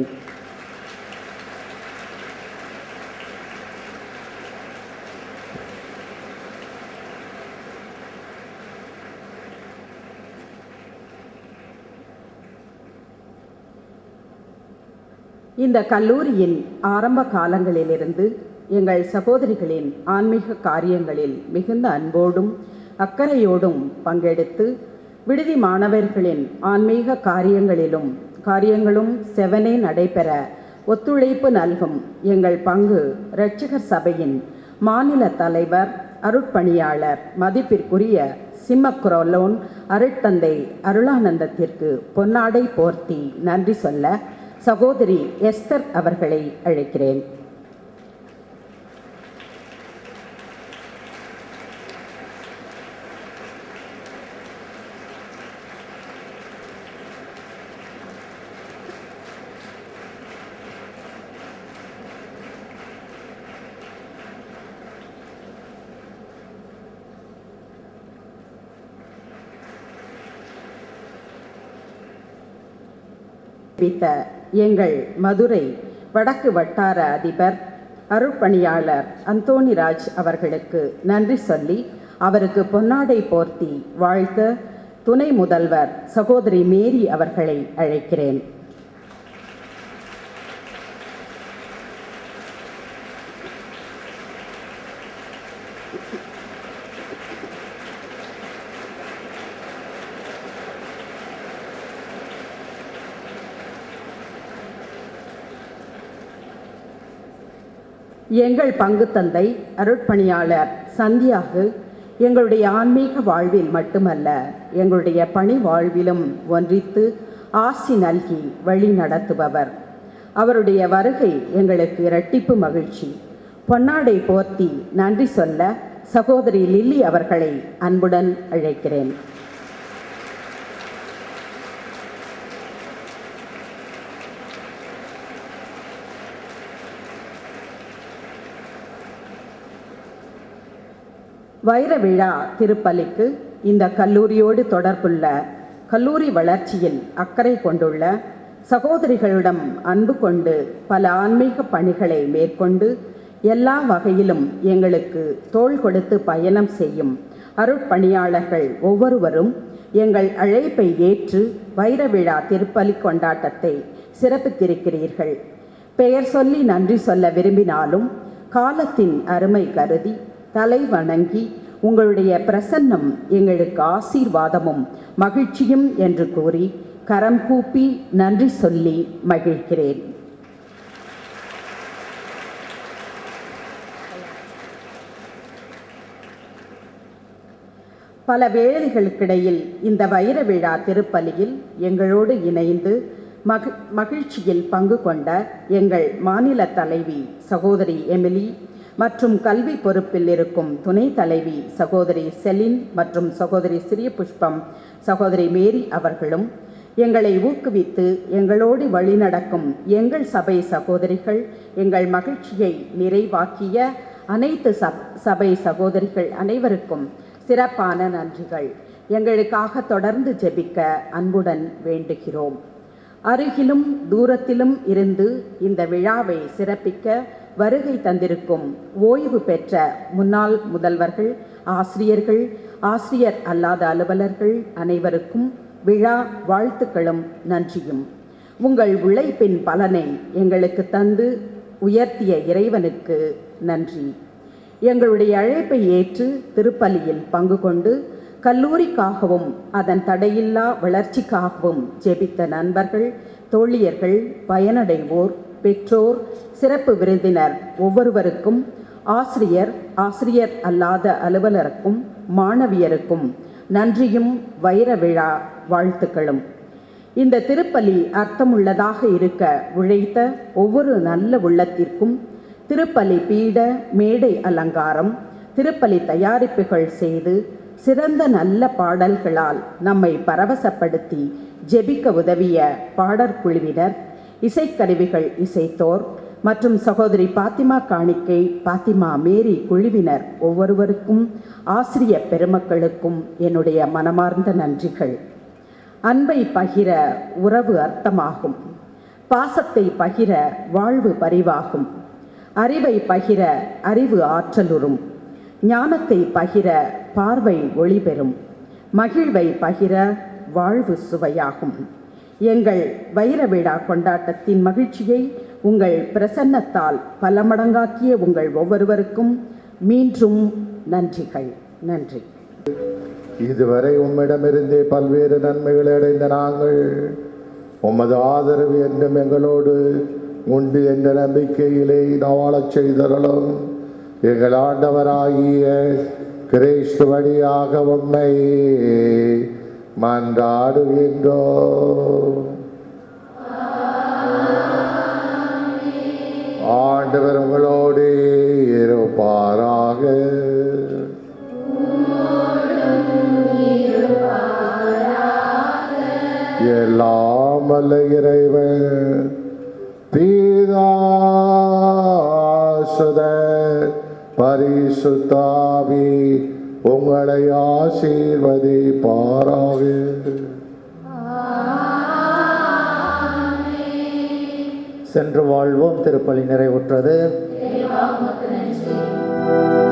இந்த கல்லூரியின் ஆரம்ப காலங்களிலிருந்து எங்கள் சகோதரிகளின் ஆன்மீக காரியங்களில் மிகுந்த அன்போடும் அக்கறையோடும் பங்கெடுத்து விடுதி மாணவர்களின் ஆன்மீக காரியங்களிலும் காரியங்களும் செவனே நடைபெற ஒத்துழைப்பு நல்கும் எங்கள் பங்கு இரட்சகர் சபையின் மாநில தலைவர் அருட்பணியாளர் மதிப்பிற்குரிய சிம்மக்குரோலோன் அருட்தந்தை அருளானந்தத்திற்கு பொன்னாடை போர்த்தி நன்றி சொல்ல சகோதரி எஸ்தர் அவர்களை அழைக்கிறேன் பித்த எங்கள் மதுரை வடக்கு வட்டார அதிபர் அருட்பணியாளர் அந்தோணிராஜ் அவர்களுக்கு நன்றி சொல்லி அவருக்கு பொன்னாடை போர்த்தி வாழ்த்த துணை முதல்வர் சகோதரி மேரி அவர்களை அழைக்கிறேன் எங்கள் பங்கு தந்தை அருட்பணியாளர் சந்தியாகு எங்களுடைய ஆன்மீக வாழ்வில் மட்டுமல்ல எங்களுடைய பணி வாழ்விலும் ஒன்றித்து ஆசி நல்கி வழி நடத்துபவர் அவருடைய வருகை எங்களுக்கு இரட்டிப்பு மகிழ்ச்சி பொன்னாடை போர்த்தி நன்றி சொல்ல சகோதரி லில்லி அவர்களை அன்புடன் அழைக்கிறேன் வைர விழா திருப்பலிக்கு இந்த கல்லூரியோடு தொடர்புள்ள கல்லூரி வளர்ச்சியில் அக்கறை கொண்டுள்ள சகோதரிகளிடம் அன்பு கொண்டு பல ஆன்மீக பணிகளை மேற்கொண்டு எல்லா வகையிலும் எங்களுக்கு தோள் கொடுத்து பயணம் செய்யும் அருட்பணியாளர்கள் ஒவ்வொருவரும் எங்கள் அழைப்பை ஏற்று வைர விழா திருப்பலி கொண்டாட்டத்தை சிறப்பித்திருக்கிறீர்கள் பெயர் சொல்லி நன்றி சொல்ல விரும்பினாலும் காலத்தின் அருமை கருதி தலை வணங்கி உங்களுடைய பிரசன்னம் எங்களுக்கு ஆசீர்வாதமும் மகிழ்ச்சியும் என்று கூறி கரம் கூப்பி நன்றி சொல்லி மகிழ்கிறேன் பல வேளைகளுக்கிடையில் இந்த வைர விழா திருப்பலியில் எங்களோடு இணைந்து மகி மகிழ்ச்சியில் பங்கு கொண்ட எங்கள் மாநில தலைவி சகோதரி எமிலி மற்றும் கல்வி பொறுப்பில் இருக்கும் துணை தலைவி சகோதரி செலின் மற்றும் சகோதரி சிறிய புஷ்பம் சகோதரி மேரி அவர்களும் எங்களை ஊக்குவித்து எங்களோடு வழிநடக்கும் எங்கள் சபை சகோதரிகள் எங்கள் மகிழ்ச்சியை நிறைவாக்கிய அனைத்து சப் சபை சகோதரிகள் அனைவருக்கும் சிறப்பான நன்றிகள் எங்களுக்காக தொடர்ந்து ஜெபிக்க அன்புடன் வேண்டுகிறோம் அருகிலும் தூரத்திலும் இருந்து இந்த விழாவை சிறப்பிக்க வருகை தந்திருக்கும் ஓய்வு பெற்ற முன்னாள் முதல்வர்கள் ஆசிரியர்கள் ஆசிரியர் அல்லாத அலுவலர்கள் அனைவருக்கும் விழா வாழ்த்துக்களும் நன்றியும் உங்கள் உழைப்பின் பலனை எங்களுக்கு தந்து உயர்த்திய இறைவனுக்கு நன்றி எங்களுடைய அழைப்பை ஏற்று திருப்பலியில் பங்கு கொண்டு கல்லூரிக்காகவும் அதன் தடையில்லா வளர்ச்சிக்காகவும் ஜெபித்த நண்பர்கள் தோழியர்கள் பயனடைவோர் பெற்றோர் சிறப்பு விருந்தினர் ஒவ்வொருவருக்கும் ஆசிரியர் ஆசிரியர் அல்லாத அலுவலருக்கும் மாணவியருக்கும் நன்றியும் வைர விழா வாழ்த்துக்களும் இந்த திருப்பலி அர்த்தமுள்ளதாக இருக்க உழைத்த ஒவ்வொரு நல்ல உள்ளத்திற்கும் திருப்பலி பீட மேடை அலங்காரம் திருப்பலி தயாரிப்புகள் செய்து சிறந்த நல்ல பாடல்களால் நம்மை பரவசப்படுத்தி ஜெபிக்க உதவிய பாடற்குழுவினர் இசைக்கருவிகள் இசைத்தோர் மற்றும் சகோதரி பாத்திமா காணிக்கை பாத்திமா மேரி குழுவினர் ஒவ்வொருவருக்கும் ஆசிரிய பெருமக்களுக்கும் என்னுடைய மனமார்ந்த நன்றிகள் அன்பை பகிர உறவு அர்த்தமாகும் பாசத்தை பகிர வாழ்வு பரிவாகும் அறிவை பகிர அறிவு ஆற்றலுறும் ஞானத்தை பகிர பார்வை ஒளி பெறும் மகிழ்வை பகிர வாழ்வு சுவையாகும் எங்கள் வைர விழா கொண்டாட்டத்தின் மகிழ்ச்சியை உங்கள் பிரசன்னத்தால் பல மடங்காக்கிய உங்கள் ஒவ்வொருவருக்கும் மீண்டும் நன்றிகள் நன்றி இதுவரை உம்மிடமிருந்தே பல்வேறு நன்மைகளை அடைந்த நாங்கள் உமது ஆதரவு என்றும் எங்களோடு உண்டு என்ற நம்பிக்கையிலே வாழச் செய்தருளும் எங்கள் ஆண்டவராகிய கிறிஸ்து வழியாக உம்மை மன்றாடுகின்றோம் ஆண்டவர் உங்களோடு இருப்பாராக எல்லாம் வல்ல இறைவன் பீதாசுதர் பரிசுத்தாவி உங்களை ஆசீர்வதிப்பாராக சென்று வாழ்வோம் திருப்பலி நிறைவுற்றது தேவா உமக்கு நன்றி